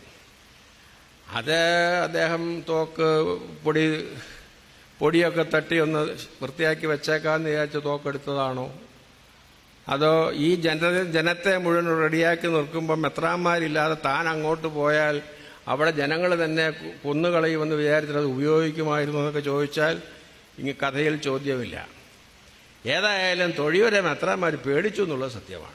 അത് അദ്ദേഹം തോക്ക് പൊടി പൊടിയൊക്കെ തട്ടി ഒന്ന് വൃത്തിയാക്കി വെച്ചേക്കാന്ന് വിചാരിച്ച് തോക്കെടുത്തതാണോ അതോ ഈ ജന ജനത്തെ മുഴുവൻ റെഡിയാക്കി നിൽക്കുമ്പോൾ മെത്രാന്മാരില്ലാതെ താൻ അങ്ങോട്ട് പോയാൽ അവിടെ ജനങ്ങൾ തന്നെ കൊന്നുകളയുമെന്ന് വിചാരിച്ചിട്ട് അത് ഉപയോഗിക്കുമായിരുന്നു എന്നൊക്കെ ചോദിച്ചാൽ ഇങ്ങ് കഥയിൽ ചോദ്യമില്ല ഏതായാലും തൊഴിയൂരെ മെത്രാന്മാർ പേടിച്ചു എന്നുള്ളത് സത്യമാണ്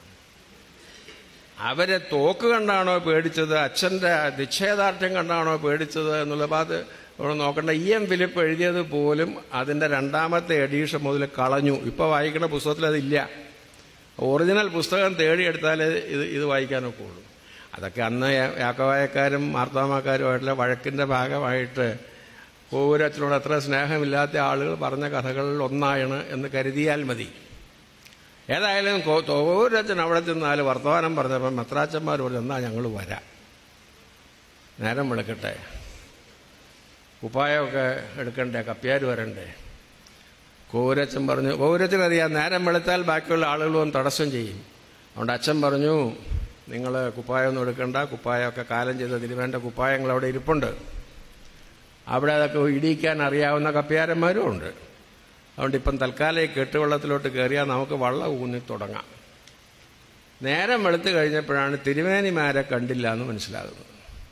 അവരെ തോക്ക് കണ്ടാണോ പേടിച്ചത് അച്ഛൻ്റെ നിശ്ചയദാർഢ്യം കണ്ടാണോ പേടിച്ചത് എന്നുള്ള അത് നമ്മൾ നോക്കേണ്ട ഇ എം ഫിലിപ്പ് എഴുതിയത് പോലും അതിൻ്റെ രണ്ടാമത്തെ എഡീഷൻ മുതൽ കളഞ്ഞു ഇപ്പോൾ വായിക്കുന്ന പുസ്തകത്തിൽ അതില്ല ഒറിജിനൽ പുസ്തകം തേടിയെടുത്താലേ ഇത് ഇത് വായിക്കാനൊക്കെ ഉള്ളൂ അതൊക്കെ അന്ന് യാക്കവായക്കാരും മാർത്താമാക്കാരുമായിട്ടുള്ള വഴക്കിൻ്റെ ഭാഗമായിട്ട് കോവൂരച്ചനോട് അത്ര സ്നേഹമില്ലാത്ത ആളുകൾ പറഞ്ഞ കഥകളിൽ ഒന്നാണ് എന്ന് കരുതിയാൽ മതി ഏതായാലും കോവൂരച്ചൻ അവിടെ ചെന്നാൽ വർത്തമാനം പറഞ്ഞപ്പോൾ മെത്രാച്ചന്മാർ പറഞ്ഞു എന്നാൽ ഞങ്ങൾ വരാം നേരം വിളിക്കട്ടെ ഉപ്പായമൊക്കെ എടുക്കണ്ടേ കപ്പ്യാർ വരണ്ടേ കോരച്ചൻ പറഞ്ഞു കോരച്ചൻ അറിയാം നേരം വെളുത്താൽ ബാക്കിയുള്ള ആളുകളും തടസ്സം ചെയ്യും അതുകൊണ്ട് അച്ഛൻ പറഞ്ഞു നിങ്ങൾ കുപ്പായമൊന്നും എടുക്കണ്ട കുപ്പായമൊക്കെ കാലം ചെയ്തതിന് വേണ്ട കുപ്പായങ്ങൾ അവിടെ ഇരിപ്പുണ്ട് അവിടെ അതൊക്കെ ഇടിയിക്കാൻ അറിയാവുന്ന കപ്പ്യാരന്മാരും ഉണ്ട് അതുകൊണ്ട് ഇപ്പം തൽക്കാലം ഈ കെട്ടുവെള്ളത്തിലോട്ട് കയറിയാൽ നമുക്ക് വള്ളം ഊന്നി തുടങ്ങാം നേരം വെളുത്ത് കഴിഞ്ഞപ്പോഴാണ് തിരുവേനിമാരെ കണ്ടില്ല എന്ന് മനസ്സിലാകുന്നത്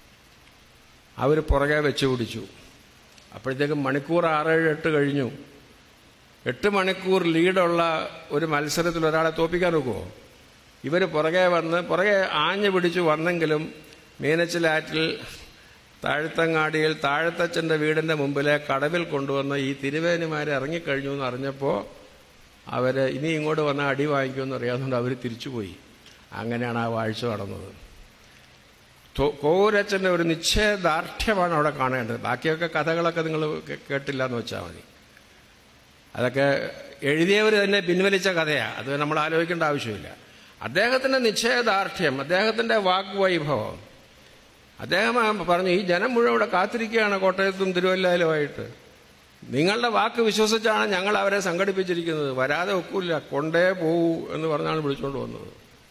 അവർ പുറകെ വെച്ച് പിടിച്ചു അപ്പോഴത്തേക്കും മണിക്കൂർ ആറേഴ് എട്ട് കഴിഞ്ഞു എട്ട് മണിക്കൂർ ലീഡുള്ള ഒരു മത്സരത്തിൽ ഒരാളെ തോപ്പിക്കാൻ നോക്കുമോ ഇവർ പുറകെ വന്ന് പുറകെ ആഞ്ഞു പിടിച്ചു വന്നെങ്കിലും മീനച്ചിലാറ്റിൽ താഴ്ത്തങ്ങാടിയിൽ താഴത്തച്ഛൻ്റെ വീടിൻ്റെ മുമ്പിലെ കടവിൽ കൊണ്ടുവന്ന് ഈ തിരുവേനിമാരെ ഇറങ്ങിക്കഴിഞ്ഞു എന്ന് അറിഞ്ഞപ്പോൾ അവർ ഇനി ഇങ്ങോട്ട് വന്ന അടി വാങ്ങിക്കുമെന്ന് അറിയാവുന്നതുകൊണ്ട് അവർ തിരിച്ചുപോയി അങ്ങനെയാണ് ആ വാഴ്ച നടന്നത് കോരച്ചൻ്റെ ഒരു നിശ്ചയദാർഢ്യമാണ് അവിടെ കാണേണ്ടത് ബാക്കിയൊക്കെ കഥകളൊക്കെ നിങ്ങൾ കേട്ടില്ല എന്ന് വെച്ചാൽ മതി അതൊക്കെ എഴുതിയവർ തന്നെ പിൻവലിച്ച കഥയാണ് അത് നമ്മൾ ആലോചിക്കേണ്ട ആവശ്യമില്ല അദ്ദേഹത്തിൻ്റെ നിശ്ചയദാർഢ്യം അദ്ദേഹത്തിൻ്റെ വാഗ്വൈഭവം അദ്ദേഹം പറഞ്ഞു ഈ ജനം മുഴുവൻ ഇവിടെ കാത്തിരിക്കുകയാണ് കോട്ടയത്തും തിരുവല്ലയിലുമായിട്ട് നിങ്ങളുടെ വാക്ക് വിശ്വസിച്ചാണ് ഞങ്ങൾ അവരെ സംഘടിപ്പിച്ചിരിക്കുന്നത് വരാതെ ഒക്കില്ല കൊണ്ടേ പോകൂ എന്ന് പറഞ്ഞാണ് വിളിച്ചുകൊണ്ട് വന്നത്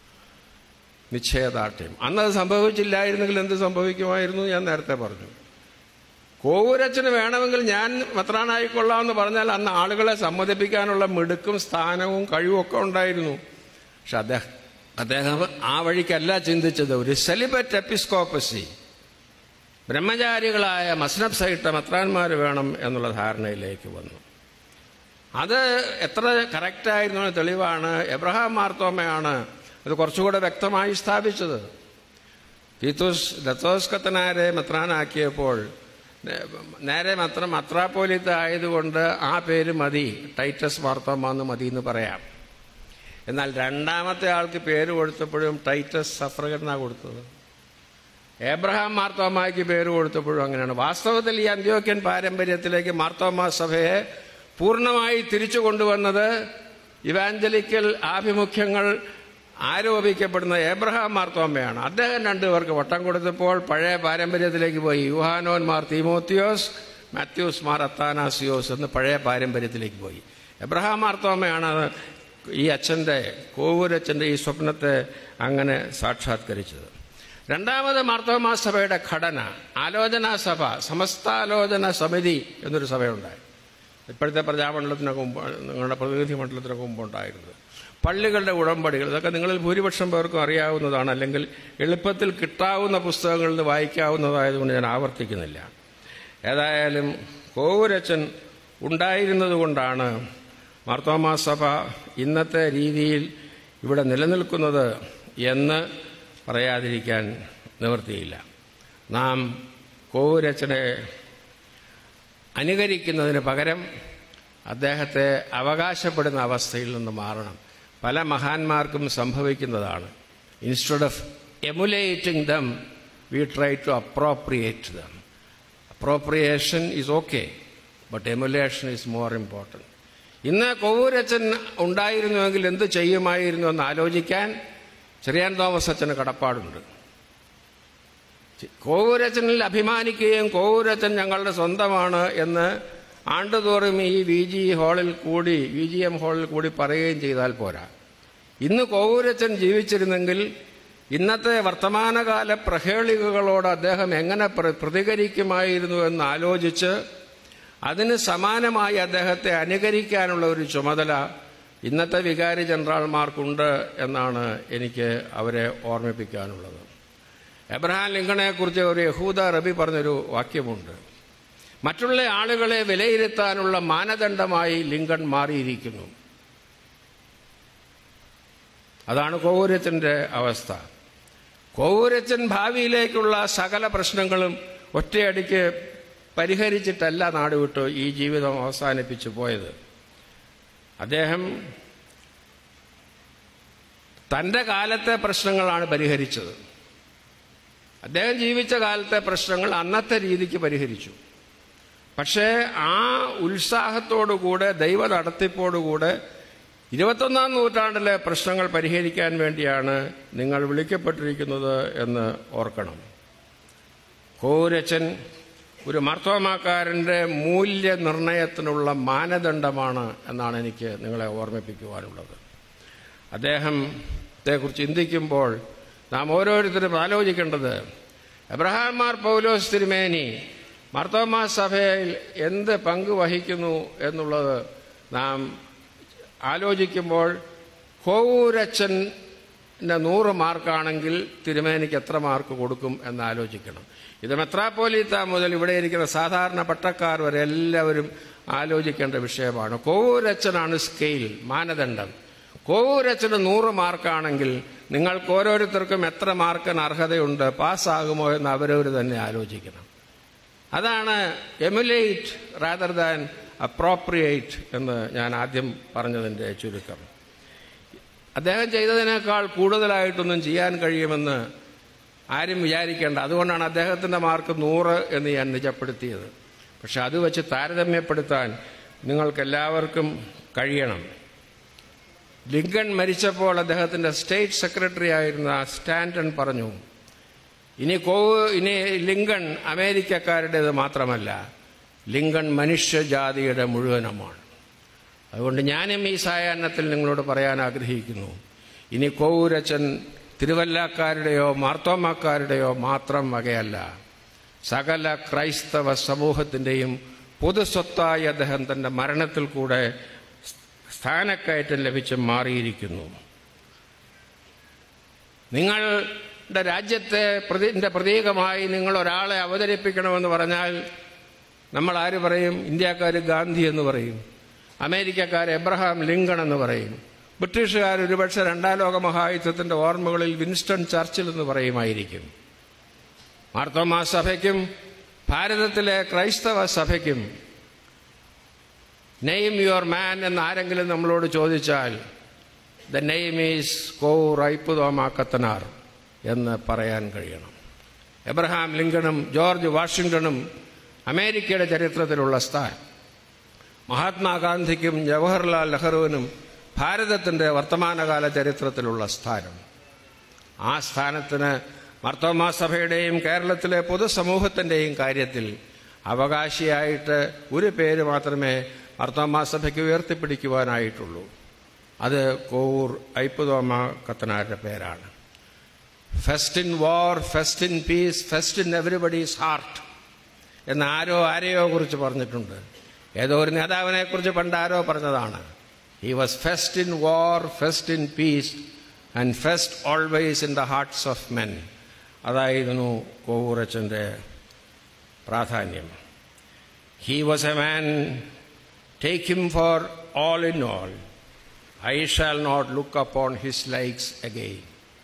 നിശ്ചയദാർഢ്യം അന്നത് സംഭവിച്ചില്ലായിരുന്നെങ്കിൽ എന്ത് സംഭവിക്കുമായിരുന്നു ഞാൻ നേരത്തെ പറഞ്ഞു കോവൂരച്ചന് വേണമെങ്കിൽ ഞാൻ മെത്രാനായിക്കൊള്ളാമെന്ന് പറഞ്ഞാൽ അന്ന് ആളുകളെ സമ്മതിപ്പിക്കാനുള്ള മിടുക്കും സ്ഥാനവും കഴിവും ഒക്കെ ഉണ്ടായിരുന്നു പക്ഷെ അദ്ദേഹം അദ്ദേഹം ആ വഴിക്കല്ല ചിന്തിച്ചത് ഒരു സെലിബറ്റ് എപ്പിസ്കോപ്പസി ബ്രഹ്മചാരികളായ മസ്നബ് സഹിട്ട മെത്രാന്മാർ വേണം എന്നുള്ള ധാരണയിലേക്ക് വന്നു അത് എത്ര കറക്റ്റായിരുന്നു തെളിവാണ് എബ്രഹാം മാർത്തോമയാണ് അത് കുറച്ചുകൂടെ വ്യക്തമായി സ്ഥാപിച്ചത് തീത്തൂസ് ദത്തോസ്കത്തനാരെ മെത്രാനാക്കിയപ്പോൾ നേരെ മാത്രം മത്രാപ്പോലിത്ത ആയതുകൊണ്ട് ആ പേര് മതി ടൈറ്റസ് മാർത്തോമ എന്ന് മതി എന്ന് പറയാം എന്നാൽ രണ്ടാമത്തെ ആൾക്ക് പേര് കൊടുത്തപ്പോഴും ടൈറ്റസ് സഫ്രകൻ എന്നാണ് കൊടുത്തത് ഏബ്രഹാം മാർത്തോമായ്ക്ക് പേര് കൊടുത്തപ്പോഴും അങ്ങനെയാണ് വാസ്തവത്തിൽ ഈ അന്ത്യോക്യൻ പാരമ്പര്യത്തിലേക്ക് മാർത്തോമാ സഭയെ പൂർണ്ണമായി തിരിച്ചു കൊണ്ടുവന്നത് ഇവാഞ്ചലിക്കൽ ആഭിമുഖ്യങ്ങൾ ആരോപിക്കപ്പെടുന്ന ഏബ്രഹാം മാർത്തോമയാണ് അദ്ദേഹം രണ്ടുപേർക്ക് വട്ടം കൊടുത്തപ്പോൾ പഴയ പാരമ്പര്യത്തിലേക്ക് പോയി യുഹാനോൻ മാർ തീമോത്തിയോസ് മാത്യൂസ് മാർ അത്താനാസിയോസ് എന്ന് പഴയ പാരമ്പര്യത്തിലേക്ക് പോയി എബ്രഹാം മാർത്തോമയാണ് ഈ അച്ഛൻ്റെ കോവൂരച്ഛൻ്റെ ഈ സ്വപ്നത്തെ അങ്ങനെ സാക്ഷാത്കരിച്ചത് രണ്ടാമത് മാർത്തോമാ സഭയുടെ ഘടന ആലോചനാ സഭ സമസ്താലോചന സമിതി എന്നൊരു സഭയുണ്ടായി ഇപ്പോഴത്തെ പ്രജാമണ്ഡലത്തിനൊക്കെ മുമ്പ് നിങ്ങളുടെ പ്രതിനിധി മണ്ഡലത്തിനൊക്കെ മുമ്പുണ്ടായിരുന്നത് പള്ളികളുടെ ഉടമ്പടികൾ ഇതൊക്കെ നിങ്ങളിൽ ഭൂരിപക്ഷം പേർക്കും അറിയാവുന്നതാണ് അല്ലെങ്കിൽ എളുപ്പത്തിൽ കിട്ടാവുന്ന പുസ്തകങ്ങളിൽ നിന്ന് വായിക്കാവുന്നതായതുകൊണ്ട് ഞാൻ ആവർത്തിക്കുന്നില്ല ഏതായാലും കോവൂരച്ചൻ ഉണ്ടായിരുന്നത് കൊണ്ടാണ് മാർത്തോമാ സഭ ഇന്നത്തെ രീതിയിൽ ഇവിടെ നിലനിൽക്കുന്നത് എന്ന് പറയാതിരിക്കാൻ നിവൃത്തിയില്ല നാം കോവൂരച്ചനെ അനുകരിക്കുന്നതിന് പകരം അദ്ദേഹത്തെ അവകാശപ്പെടുന്ന അവസ്ഥയിൽ നിന്ന് മാറണം പല മഹാന്മാർക്കും സംഭവിക്കുന്നതാണ് Instead of emulating them, we try to appropriate them. Appropriation is okay, but emulation is more important. ഇന്ന് കൊവൂരച്ചൻ ഉണ്ടായിരുന്നുവെങ്കിൽ എന്ത് ചെയ്യുമായിരുന്നു എന്ന് ആലോചിക്കാൻ ചെറിയാൻ തോമസ് അച്ഛന് കടപ്പാടുണ്ട് കോവൂരച്ചനിൽ അഭിമാനിക്കുകയും കോവൂരച്ചൻ ഞങ്ങളുടെ സ്വന്തമാണ് എന്ന് ആണ്ടുതോറും ഈ വി ജി ഹാളിൽ കൂടി വി ജി എം ഹാളിൽ കൂടി പറയുകയും ചെയ്താൽ പോരാ ഇന്ന് കോവൂരച്ചൻ ജീവിച്ചിരുന്നെങ്കിൽ ഇന്നത്തെ വർത്തമാനകാല പ്രഹേളികകളോട് അദ്ദേഹം എങ്ങനെ പ്ര- പ്രതികരിക്കുമായിരുന്നു എന്ന് ആലോചിച്ച് അതിന് സമാനമായി അദ്ദേഹത്തെ അനുകരിക്കാനുള്ള ഒരു ചുമതല ഇന്നത്തെ വികാരി ജനറൽമാർക്കുണ്ട് എന്നാണ് എനിക്ക് അവരെ ഓർമ്മിപ്പിക്കാനുള്ളത് എബ്രഹാം ലിങ്കണെ കുറിച്ച് ഒരു യഹൂദ റബി പറഞ്ഞൊരു വാക്യമുണ്ട് മറ്റുള്ള ആളുകളെ വിലയിരുത്താനുള്ള മാനദണ്ഡമായി ലിങ്കൺ മാറിയിരിക്കുന്നു അതാണ് കോവൂരച്ചന്റെ അവസ്ഥ കോവൂരച്ചൻ ഭാവിയിലേക്കുള്ള സകല പ്രശ്നങ്ങളും ഒറ്റയടിക്ക് പരിഹരിച്ചിട്ടല്ല നാട് വിട്ടു ഈ ജീവിതം അവസാനിപ്പിച്ചു പോയത് അദ്ദേഹം തന്റെ കാലത്തെ പ്രശ്നങ്ങളാണ് പരിഹരിച്ചത് അദ്ദേഹം ജീവിച്ച കാലത്തെ പ്രശ്നങ്ങൾ അന്നത്തെ രീതിക്ക് പരിഹരിച്ചു പക്ഷേ ആ ഉത്സാഹത്തോടുകൂടെ ദൈവ നടത്തിപ്പോടുകൂടെ ഇരുപത്തൊന്നാം നൂറ്റാണ്ടിലെ പ്രശ്നങ്ങൾ പരിഹരിക്കാൻ വേണ്ടിയാണ് നിങ്ങൾ വിളിക്കപ്പെട്ടിരിക്കുന്നത് എന്ന് ഓർക്കണം കോരച്ചൻ ഒരു മർത്തോമാക്കാരൻ്റെ മൂല്യനിർണയത്തിനുള്ള മാനദണ്ഡമാണ് എന്നാണ് എനിക്ക് നിങ്ങളെ ഓർമ്മിപ്പിക്കുവാനുള്ളത് അദ്ദേഹത്തെക്കുറിച്ച് ചിന്തിക്കുമ്പോൾ നാം ഓരോരുത്തരും ആലോചിക്കേണ്ടത് എബ്രഹാം മാർ പൗലോസ് തിരുമേനി മർത്തോമാ സഭയിൽ എന്ത് പങ്ക് വഹിക്കുന്നു എന്നുള്ളത് നാം ആലോചിക്കുമ്പോൾ കോവൂരച്ചൻ്റെ നൂറ് മാർക്കാണെങ്കിൽ തിരുമേനിക്ക് എത്ര മാർക്ക് കൊടുക്കും എന്ന് ആലോചിക്കണം ഇത് മെത്രാപ്പോലീത്ത മുതൽ ഇവിടെ ഇരിക്കുന്ന സാധാരണ പട്ടക്കാർ വരെ എല്ലാവരും ആലോചിക്കേണ്ട വിഷയമാണ് കോവൂരച്ചനാണ് സ്കെയിൽ മാനദണ്ഡം കോവൂരച്ചന് നൂറ് മാർക്കാണെങ്കിൽ നിങ്ങൾക്ക് ഓരോരുത്തർക്കും എത്ര മാർക്കിന് അർഹതയുണ്ട് പാസ്സാകുമോ എന്ന് അവരവർ തന്നെ ആലോചിക്കണം അതാണ് എമുലേറ്റ് റാദർ ദാൻ അപ്രോപ്രിയേറ്റ് എന്ന് ഞാൻ ആദ്യം പറഞ്ഞതിൻ്റെ ചുരുക്കം അദ്ദേഹം ചെയ്തതിനേക്കാൾ കൂടുതലായിട്ടൊന്നും ചെയ്യാൻ കഴിയുമെന്ന് ആരും വിചാരിക്കേണ്ട അതുകൊണ്ടാണ് അദ്ദേഹത്തിൻ്റെ മാർക്ക് നൂറ് എന്ന് ഞാൻ നിജപ്പെടുത്തിയത് പക്ഷെ അത് വെച്ച് താരതമ്യപ്പെടുത്താൻ നിങ്ങൾക്കെല്ലാവർക്കും കഴിയണം ലിങ്കൺ മരിച്ചപ്പോൾ അദ്ദേഹത്തിൻ്റെ സ്റ്റേറ്റ് സെക്രട്ടറി ആയിരുന്ന സ്റ്റാൻറ്റൺ പറഞ്ഞു ഇനി കോവ് ഇനി ലിങ്കൺ അമേരിക്കക്കാരുടേത് മാത്രമല്ല ലിങ്കൺ മനുഷ്യജാതിയുടെ മുഴുവനുമാണ് അതുകൊണ്ട് ഞാനും ഈ സായാഹ്നത്തിൽ നിങ്ങളോട് പറയാൻ ആഗ്രഹിക്കുന്നു ഇനി കോവൂരച്ചൻ തിരുവല്ലക്കാരുടെയോ മാർത്തോമാക്കാരുടെയോ മാത്രം വകയല്ല സകല ക്രൈസ്തവ സമൂഹത്തിൻ്റെയും പൊതുസ്വത്തായി അദ്ദേഹം തൻ്റെ മരണത്തിൽ കൂടെ സ്ഥാനക്കയറ്റം ലഭിച്ച് മാറിയിരിക്കുന്നു നിങ്ങളുടെ രാജ്യത്തെ പ്രതി പ്രതീകമായി നിങ്ങൾ ഒരാളെ അവതരിപ്പിക്കണമെന്ന് പറഞ്ഞാൽ നമ്മൾ ആര് പറയും ഇന്ത്യക്കാർ ഗാന്ധി എന്ന് പറയും അമേരിക്കക്കാർ എബ്രഹാം ലിങ്കൺ എന്ന് പറയും ബ്രിട്ടീഷുകാർ ഒരുപക്ഷെ രണ്ടാം ലോക മഹായുദ്ധത്തിന്റെ ഓർമ്മകളിൽ വിൻസ്റ്റൺ ചർച്ചിൽ എന്ന് പറയുമായിരിക്കും മാർത്തോമാ സഭയ്ക്കും ഭാരതത്തിലെ ക്രൈസ്തവ സഭയ്ക്കും നെയ്ം യുവർ മാൻ എന്ന് ആരെങ്കിലും നമ്മളോട് ചോദിച്ചാൽ the name is co ripe തോമാക്കത്തനാർ എന്ന് പറയാൻ കഴിയണം എബ്രഹാം ലിങ്കണും ജോർജ് വാഷിംഗ്ടണും അമേരിക്കയുടെ ചരിത്രത്തിലുള്ള സ്ഥാനം മഹാത്മാഗാന്ധിക്കും ജവഹർലാൽ നെഹ്റുവിനും ഭാരതത്തിന്റെ വർത്തമാനകാല ചരിത്രത്തിലുള്ള സ്ഥാനം ആ സ്ഥാനത്തിന് മർത്തോമാ സഭയുടെയും കേരളത്തിലെ പൊതുസമൂഹത്തിന്റെയും കാര്യത്തിൽ അവകാശിയായിട്ട് ഒരു പേര് മാത്രമേ മർത്തോമാ സഭയ്ക്ക് ഉയർത്തിപ്പിടിക്കുവാനായിട്ടുള്ളൂ അത് കോവൂർ ഐപ്പുതോമ കത്തനാരുടെ പേരാണ് fest in war first in piece fest in everybody's heart എന്ന് ആരോ ആരെയോ കുറിച്ച് പറഞ്ഞിട്ടുണ്ട് ഏതോ ഒരു നേതാവിനെ കുറിച്ച് പണ്ട് ആരോ പറഞ്ഞതാണ് he was first in war first in peace and first always in the hearts of men അതായിരുന്നു കോവൂറച്ചൻ്റെ പ്രാധാന്യം he was a man take him for all in all I shall not look upon his likes again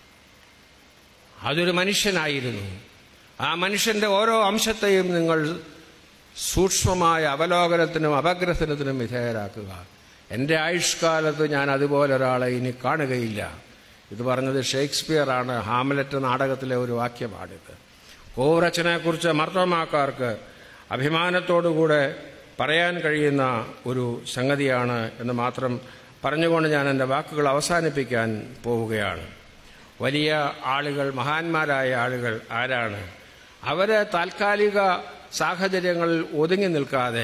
അതൊരു മനുഷ്യനായിരുന്നു ആ മനുഷ്യന്റെ ഓരോ അംശത്തെയും നിങ്ങൾ സൂക്ഷ്മമായ അവലോകനത്തിനും അപഗ്രഥനത്തിനും വിധേയരാക്കുക എൻ്റെ ആയുഷ്കാലത്ത് ഞാൻ അതുപോലെ ഒരാളെ ഇനി കാണുകയില്ല ഇത് പറഞ്ഞത് ഷേക്സ്പിയർ ആണ് ഹാമലറ്റ് നാടകത്തിലെ ഒരു വാക്യമാണിത് കോവറച്ചനെക്കുറിച്ച് മർത്തോമാക്കാർക്ക് അഭിമാനത്തോടുകൂടെ പറയാൻ കഴിയുന്ന ഒരു സംഗതിയാണ് എന്ന് മാത്രം പറഞ്ഞുകൊണ്ട് ഞാൻ എൻ്റെ വാക്കുകൾ അവസാനിപ്പിക്കാൻ പോവുകയാണ് വലിയ ആളുകൾ മഹാന്മാരായ ആളുകൾ ആരാണ് അവര് താൽക്കാലിക സാഹചര്യങ്ങളിൽ ഒതുങ്ങി നിൽക്കാതെ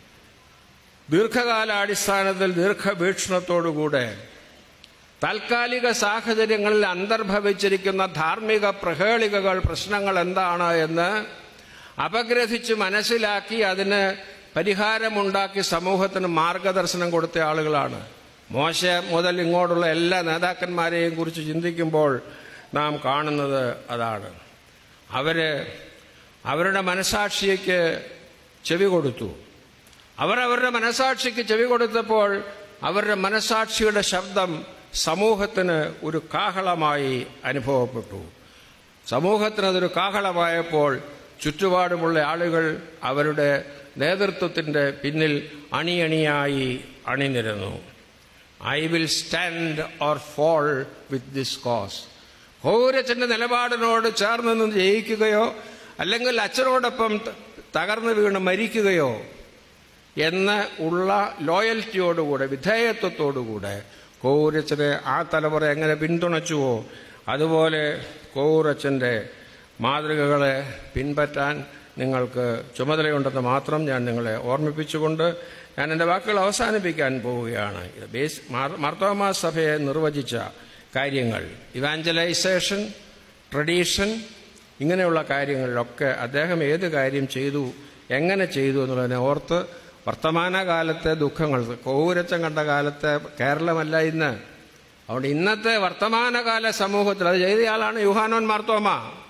ദീർഘകാലാടിസ്ഥാനത്തിൽ ദീർഘവീക്ഷണത്തോടുകൂടെ താൽക്കാലിക സാഹചര്യങ്ങളിൽ അന്തർഭവിച്ചിരിക്കുന്ന ധാർമ്മിക പ്രഹേളികകൾ പ്രശ്നങ്ങൾ എന്താണ് എന്ന് അപഗ്രഥിച്ച് മനസ്സിലാക്കി അതിന് പരിഹാരമുണ്ടാക്കി സമൂഹത്തിന് മാർഗദർശനം കൊടുത്ത ആളുകളാണ് മോശ മുതൽ ഇങ്ങോട്ടുള്ള എല്ലാ നേതാക്കന്മാരെയും കുറിച്ച് ചിന്തിക്കുമ്പോൾ നാം കാണുന്നത് അതാണ് അവര് അവരുടെ മനസാക്ഷിക്ക് ചെവി കൊടുത്തു അവർ അവരുടെ മനസാക്ഷിക്ക് ചെവി കൊടുത്തപ്പോൾ അവരുടെ മനസാക്ഷിയുടെ ശബ്ദം സമൂഹത്തിന് ഒരു കാഹളമായി അനുഭവപ്പെട്ടു സമൂഹത്തിന് അതൊരു കാഹളമായപ്പോൾ ചുറ്റുപാടുമുള്ള ആളുകൾ അവരുടെ നേതൃത്വത്തിന്റെ പിന്നിൽ അണിയണിയായി അണിനിരന്നു I will stand or fall with this cause പൗരച്ചന്റെ നിലപാടിനോട് ചേർന്ന് നിന്ന് ജയിക്കുകയോ അല്ലെങ്കിൽ അച്ഛനോടൊപ്പം തകർന്നു വീണ് മരിക്കുകയോ എന്ന് ഉള്ള ലോയൽറ്റിയോടുകൂടെ വിധേയത്വത്തോടുകൂടെ കോവൂരച്ചനെ ആ തലമുറ എങ്ങനെ പിന്തുണച്ചുവോ അതുപോലെ കോവൂരച്ചൻ്റെ മാതൃകകളെ പിൻപറ്റാൻ നിങ്ങൾക്ക് ചുമതലയുണ്ടെന്ന് മാത്രം ഞാൻ നിങ്ങളെ ഓർമ്മിപ്പിച്ചുകൊണ്ട് ഞാൻ എൻ്റെ വാക്കുകൾ അവസാനിപ്പിക്കാൻ പോവുകയാണ് ഇത് ബേസ് മാർത്തോമാ സഭയെ നിർവചിച്ച കാര്യങ്ങൾ ഇവാഞ്ചലൈസേഷൻ ട്രഡീഷൻ ഇങ്ങനെയുള്ള കാര്യങ്ങളിലൊക്കെ അദ്ദേഹം ഏത് കാര്യം ചെയ്തു എങ്ങനെ ചെയ്തു എന്നുള്ളതിനെ ഓർത്ത് വർത്തമാനകാലത്തെ ദുഃഖങ്ങൾ കോവൂരച്ചം കണ്ട കാലത്തെ കേരളമല്ല ഇന്ന് അതുകൊണ്ട് ഇന്നത്തെ വർത്തമാനകാല സമൂഹത്തിൽ അത് ചെയ്തയാളാണ് യുഹാനോൻ മാർത്തോമ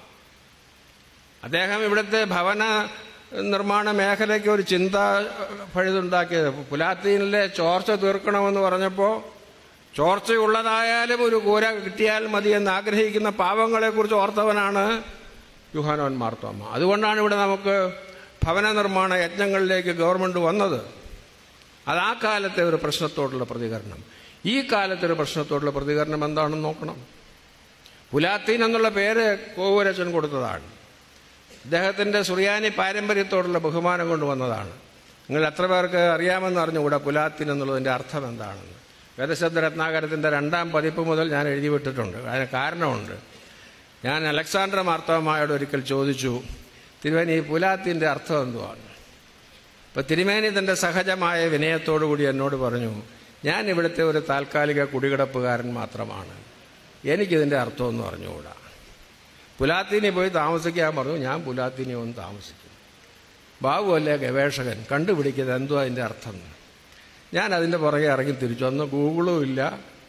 അദ്ദേഹം ഇവിടുത്തെ ഭവന നിർമ്മാണ മേഖലയ്ക്ക് ഒരു ചിന്ത പഴുതുണ്ടാക്കിയത് പുലാത്തീനിലെ ചോർച്ച തീർക്കണമെന്ന് പറഞ്ഞപ്പോൾ ചോർച്ചയുള്ളതായാലും ഒരു കൂര കിട്ടിയാൽ മതി എന്ന് ആഗ്രഹിക്കുന്ന പാവങ്ങളെക്കുറിച്ച് ഓർത്തവനാണ് യുഹാനോൻ മാർത്തോമ അതുകൊണ്ടാണ് ഇവിടെ നമുക്ക് ഭവന നിർമ്മാണ യജ്ഞങ്ങളിലേക്ക് ഗവൺമെന്റ് വന്നത് അത് ആ കാലത്തെ ഒരു പ്രശ്നത്തോടുള്ള പ്രതികരണം ഈ കാലത്തെ ഒരു പ്രശ്നത്തോടുള്ള പ്രതികരണം എന്താണെന്ന് നോക്കണം പുലാത്തീൻ എന്നുള്ള പേര് കോവൂരച്ചൻ കൊടുത്തതാണ് അദ്ദേഹത്തിന്റെ സുറിയാനി പാരമ്പര്യത്തോടുള്ള ബഹുമാനം കൊണ്ടുവന്നതാണ് നിങ്ങൾ എത്ര പേർക്ക് അറിയാമെന്ന് അറിഞ്ഞുകൂടാ പുലാത്തിൻ എന്നുള്ളതിന്റെ അർത്ഥം എന്താണെന്ന് വേദശബ്ദ രത്നാകരത്തിന്റെ രണ്ടാം പതിപ്പ് മുതൽ ഞാൻ എഴുതി വിട്ടിട്ടുണ്ട് അതിന് കാരണമുണ്ട് ഞാൻ അലക്സാണ്ടർ മാർത്തോമായോട് ഒരിക്കൽ ചോദിച്ചു തിരുവേനി ഈ പുലാത്തിന്റെ അർത്ഥം എന്തുവാണ് ഇപ്പൊ തിരുമേനി തന്റെ സഹജമായ വിനയത്തോടുകൂടി എന്നോട് പറഞ്ഞു ഞാൻ ഇവിടുത്തെ ഒരു താൽക്കാലിക കുടികിടപ്പുകാരൻ മാത്രമാണ് എനിക്കിതിന്റെ അർത്ഥമൊന്നും അറിഞ്ഞുകൂടാ പുലാത്തിനി പോയി താമസിക്കാൻ പറഞ്ഞു ഞാൻ പുലാത്തിനി ഒന്ന് താമസിക്കും ബാബു അല്ലേ ഗവേഷകൻ കണ്ടുപിടിക്കുന്നത് എന്തോ അതിൻ്റെ അർത്ഥം ഞാൻ അതിൻ്റെ പുറകെ ഇറങ്ങി തിരിച്ചു അന്ന് ഗൂഗിളും ഇല്ല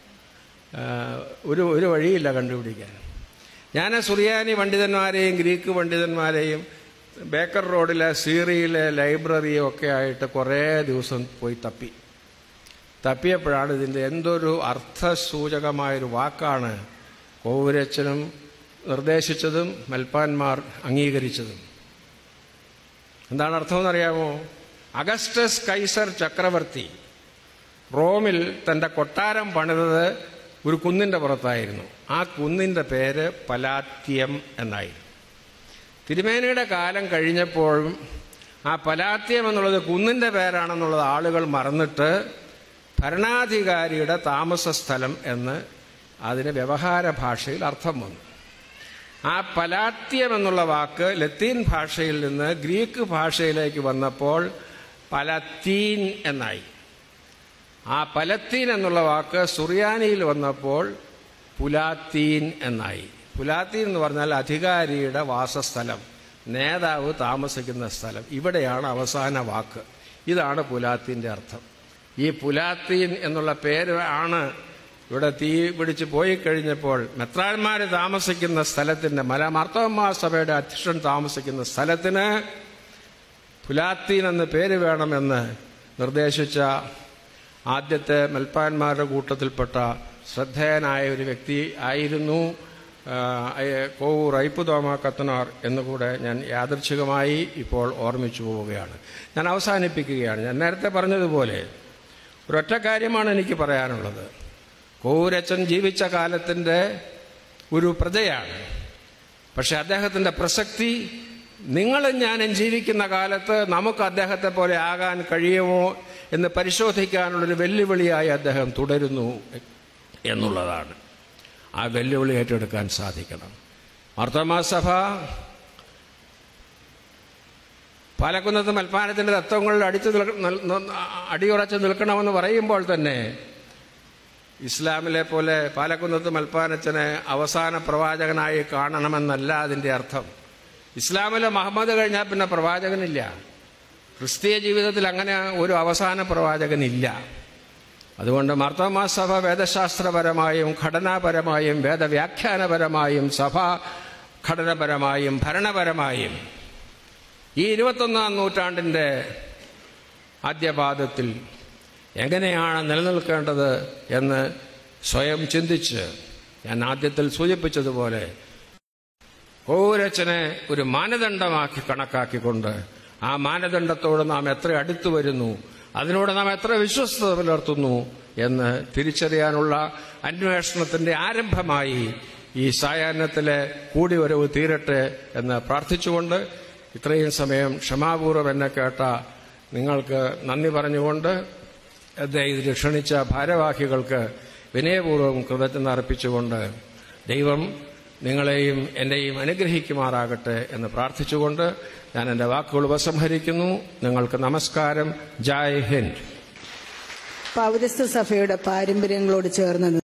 ഒരു ഒരു വഴിയില്ല കണ്ടുപിടിക്കാൻ ഞാൻ സുറിയാനി പണ്ഡിതന്മാരെയും ഗ്രീക്ക് പണ്ഡിതന്മാരെയും ബേക്കർ റോഡിലെ സീറിയിലെ ലൈബ്രറിയും ഒക്കെ ആയിട്ട് കുറേ ദിവസം പോയി തപ്പി തപ്പിയപ്പോഴാണ് ഇതിൻ്റെ എന്തൊരു അർത്ഥസൂചകമായൊരു വാക്കാണ് കോവുരച്ചനും നിർദ്ദേശിച്ചതും മൽപ്പാന്മാർ അംഗീകരിച്ചതും എന്താണ് അർത്ഥമെന്നറിയാമോ അഗസ്റ്റസ് കൈസർ ചക്രവർത്തി റോമിൽ തന്റെ കൊട്ടാരം പണിതത് ഒരു കുന്നിന്റെ പുറത്തായിരുന്നു ആ കുന്നിന്റെ പേര് പലാത്യം എന്നായിരുന്നു തിരുമേനയുടെ കാലം കഴിഞ്ഞപ്പോഴും ആ പലാത്യം എന്നുള്ളത് കുന്നിന്റെ പേരാണെന്നുള്ളത് ആളുകൾ മറന്നിട്ട് ഭരണാധികാരിയുടെ താമസ സ്ഥലം എന്ന് അതിന് വ്യവഹാര ഭാഷയിൽ അർത്ഥം വന്നു ആ പലാത്യം എന്നുള്ള വാക്ക് ലത്തീൻ ഭാഷയിൽ നിന്ന് ഗ്രീക്ക് ഭാഷയിലേക്ക് വന്നപ്പോൾ പലത്തീൻ എന്നായി ആ പലത്തീൻ എന്നുള്ള വാക്ക് സുറിയാനിയിൽ വന്നപ്പോൾ പുലാത്തീൻ എന്നായി പുലാത്തീൻ എന്ന് പറഞ്ഞാൽ അധികാരിയുടെ വാസസ്ഥലം നേതാവ് താമസിക്കുന്ന സ്ഥലം ഇവിടെയാണ് അവസാന വാക്ക് ഇതാണ് പുലാത്തീൻ്റെ അർത്ഥം ഈ പുലാത്തീൻ എന്നുള്ള പേര് ആണ് ഇവിടെ തീ പിടിച്ച് പോയി കഴിഞ്ഞപ്പോൾ മെത്രാന്മാർ താമസിക്കുന്ന സ്ഥലത്തിന്റെ മല മാർത്തോമാ സഭയുടെ അധ്യക്ഷൻ താമസിക്കുന്ന സ്ഥലത്തിന് പുലാത്തീൻ എന്ന പേര് വേണമെന്ന് നിർദ്ദേശിച്ച ആദ്യത്തെ മെൽപ്പാന്മാരുടെ കൂട്ടത്തിൽപ്പെട്ട ശ്രദ്ധേയനായ ഒരു വ്യക്തി ആയിരുന്നു കോവൂർ ഐപ്പുതോമ കത്തനാർ എന്നുകൂടെ ഞാൻ യാദർച്ഛികമായി ഇപ്പോൾ ഓർമ്മിച്ചു പോവുകയാണ് ഞാൻ അവസാനിപ്പിക്കുകയാണ് ഞാൻ നേരത്തെ പറഞ്ഞതുപോലെ ഒരൊറ്റ കാര്യമാണ് എനിക്ക് പറയാനുള്ളത് കോവൂരച്ചൻ ജീവിച്ച കാലത്തിന്റെ ഒരു പ്രജയാണ് പക്ഷെ അദ്ദേഹത്തിന്റെ പ്രസക്തി നിങ്ങളും ഞാനും ജീവിക്കുന്ന കാലത്ത് നമുക്ക് അദ്ദേഹത്തെ പോലെ ആകാൻ കഴിയുമോ എന്ന് പരിശോധിക്കാനുള്ളൊരു വെല്ലുവിളിയായി അദ്ദേഹം തുടരുന്നു എന്നുള്ളതാണ് ആ വെല്ലുവിളി ഏറ്റെടുക്കാൻ സാധിക്കണം മാർത്തോമാ സഭ പാലക്കുന്നത്ത് മൽപ്പാനത്തിന്റെ തത്വങ്ങളിൽ അടിച്ചു നിൽക്ക- നിൽ- നിൽ- അടിയുറച്ച് നിൽക്കണമെന്ന് പറയുമ്പോൾ തന്നെ ഇസ്ലാമിലെ പോലെ പാലക്കുന്നത്ത് മൽപ്പാനച്ചനെ അവസാന പ്രവാചകനായി കാണണമെന്നല്ല അതിന്റെ അർത്ഥം ഇസ്ലാമിലെ മുഹമ്മദ് കഴിഞ്ഞാൽ പിന്നെ പ്രവാചകനില്ല ക്രിസ്തീയ ജീവിതത്തിൽ അങ്ങനെ ഒരു അവസാന പ്രവാചകനില്ല അതുകൊണ്ട് മാർത്തോമാ സഭ വേദശാസ്ത്രപരമായും ഘടനാപരമായും വേദവ്യാഖ്യാനപരമായും സഭാ ഘടനപരമായും ഭരണപരമായും ഈ ഇരുപത്തൊന്നാം നൂറ്റാണ്ടിൻ്റെ ആദ്യപാദത്തിൽ എങ്ങനെയാണ് നിലനിൽക്കേണ്ടത് എന്ന് സ്വയം ചിന്തിച്ച് ഞാൻ ആദ്യത്തിൽ സൂചിപ്പിച്ചതുപോലെ ഓരച്ചനെ ഒരു മാനദണ്ഡമാക്കി കണക്കാക്കിക്കൊണ്ട് ആ മാനദണ്ഡത്തോട് നാം എത്ര അടുത്തു വരുന്നു അതിനോട് നാം എത്ര വിശ്വസ്തത പുലർത്തുന്നു എന്ന് തിരിച്ചറിയാനുള്ള അന്വേഷണത്തിന്റെ ആരംഭമായി ഈ സായാഹ്നത്തിലെ കൂടിവരവ് തീരട്ടെ എന്ന് പ്രാർത്ഥിച്ചുകൊണ്ട് ഇത്രയും സമയം ക്ഷമാപൂർവ്വം എന്നെ കേട്ട നിങ്ങൾക്ക് നന്ദി പറഞ്ഞുകൊണ്ട് എന്നെ ഇതിൽ ക്ഷണിച്ച ഭാരവാഹികൾക്ക് വിനയപൂർവ്വം കൃതജ്ഞത അർപ്പിച്ചുകൊണ്ട് ദൈവം നിങ്ങളെയും എന്നെയും അനുഗ്രഹിക്കുമാറാകട്ടെ എന്ന് പ്രാർത്ഥിച്ചുകൊണ്ട് ഞാൻ എൻ്റെ വാക്കുകൾ ഉപസംഹരിക്കുന്നു നിങ്ങൾക്ക് നമസ്കാരം ജയ് ഹിന്ദ് പൗരസ്ത്യ സഭയുടെ പാരമ്പര്യങ്ങളോട് ചേർന്ന്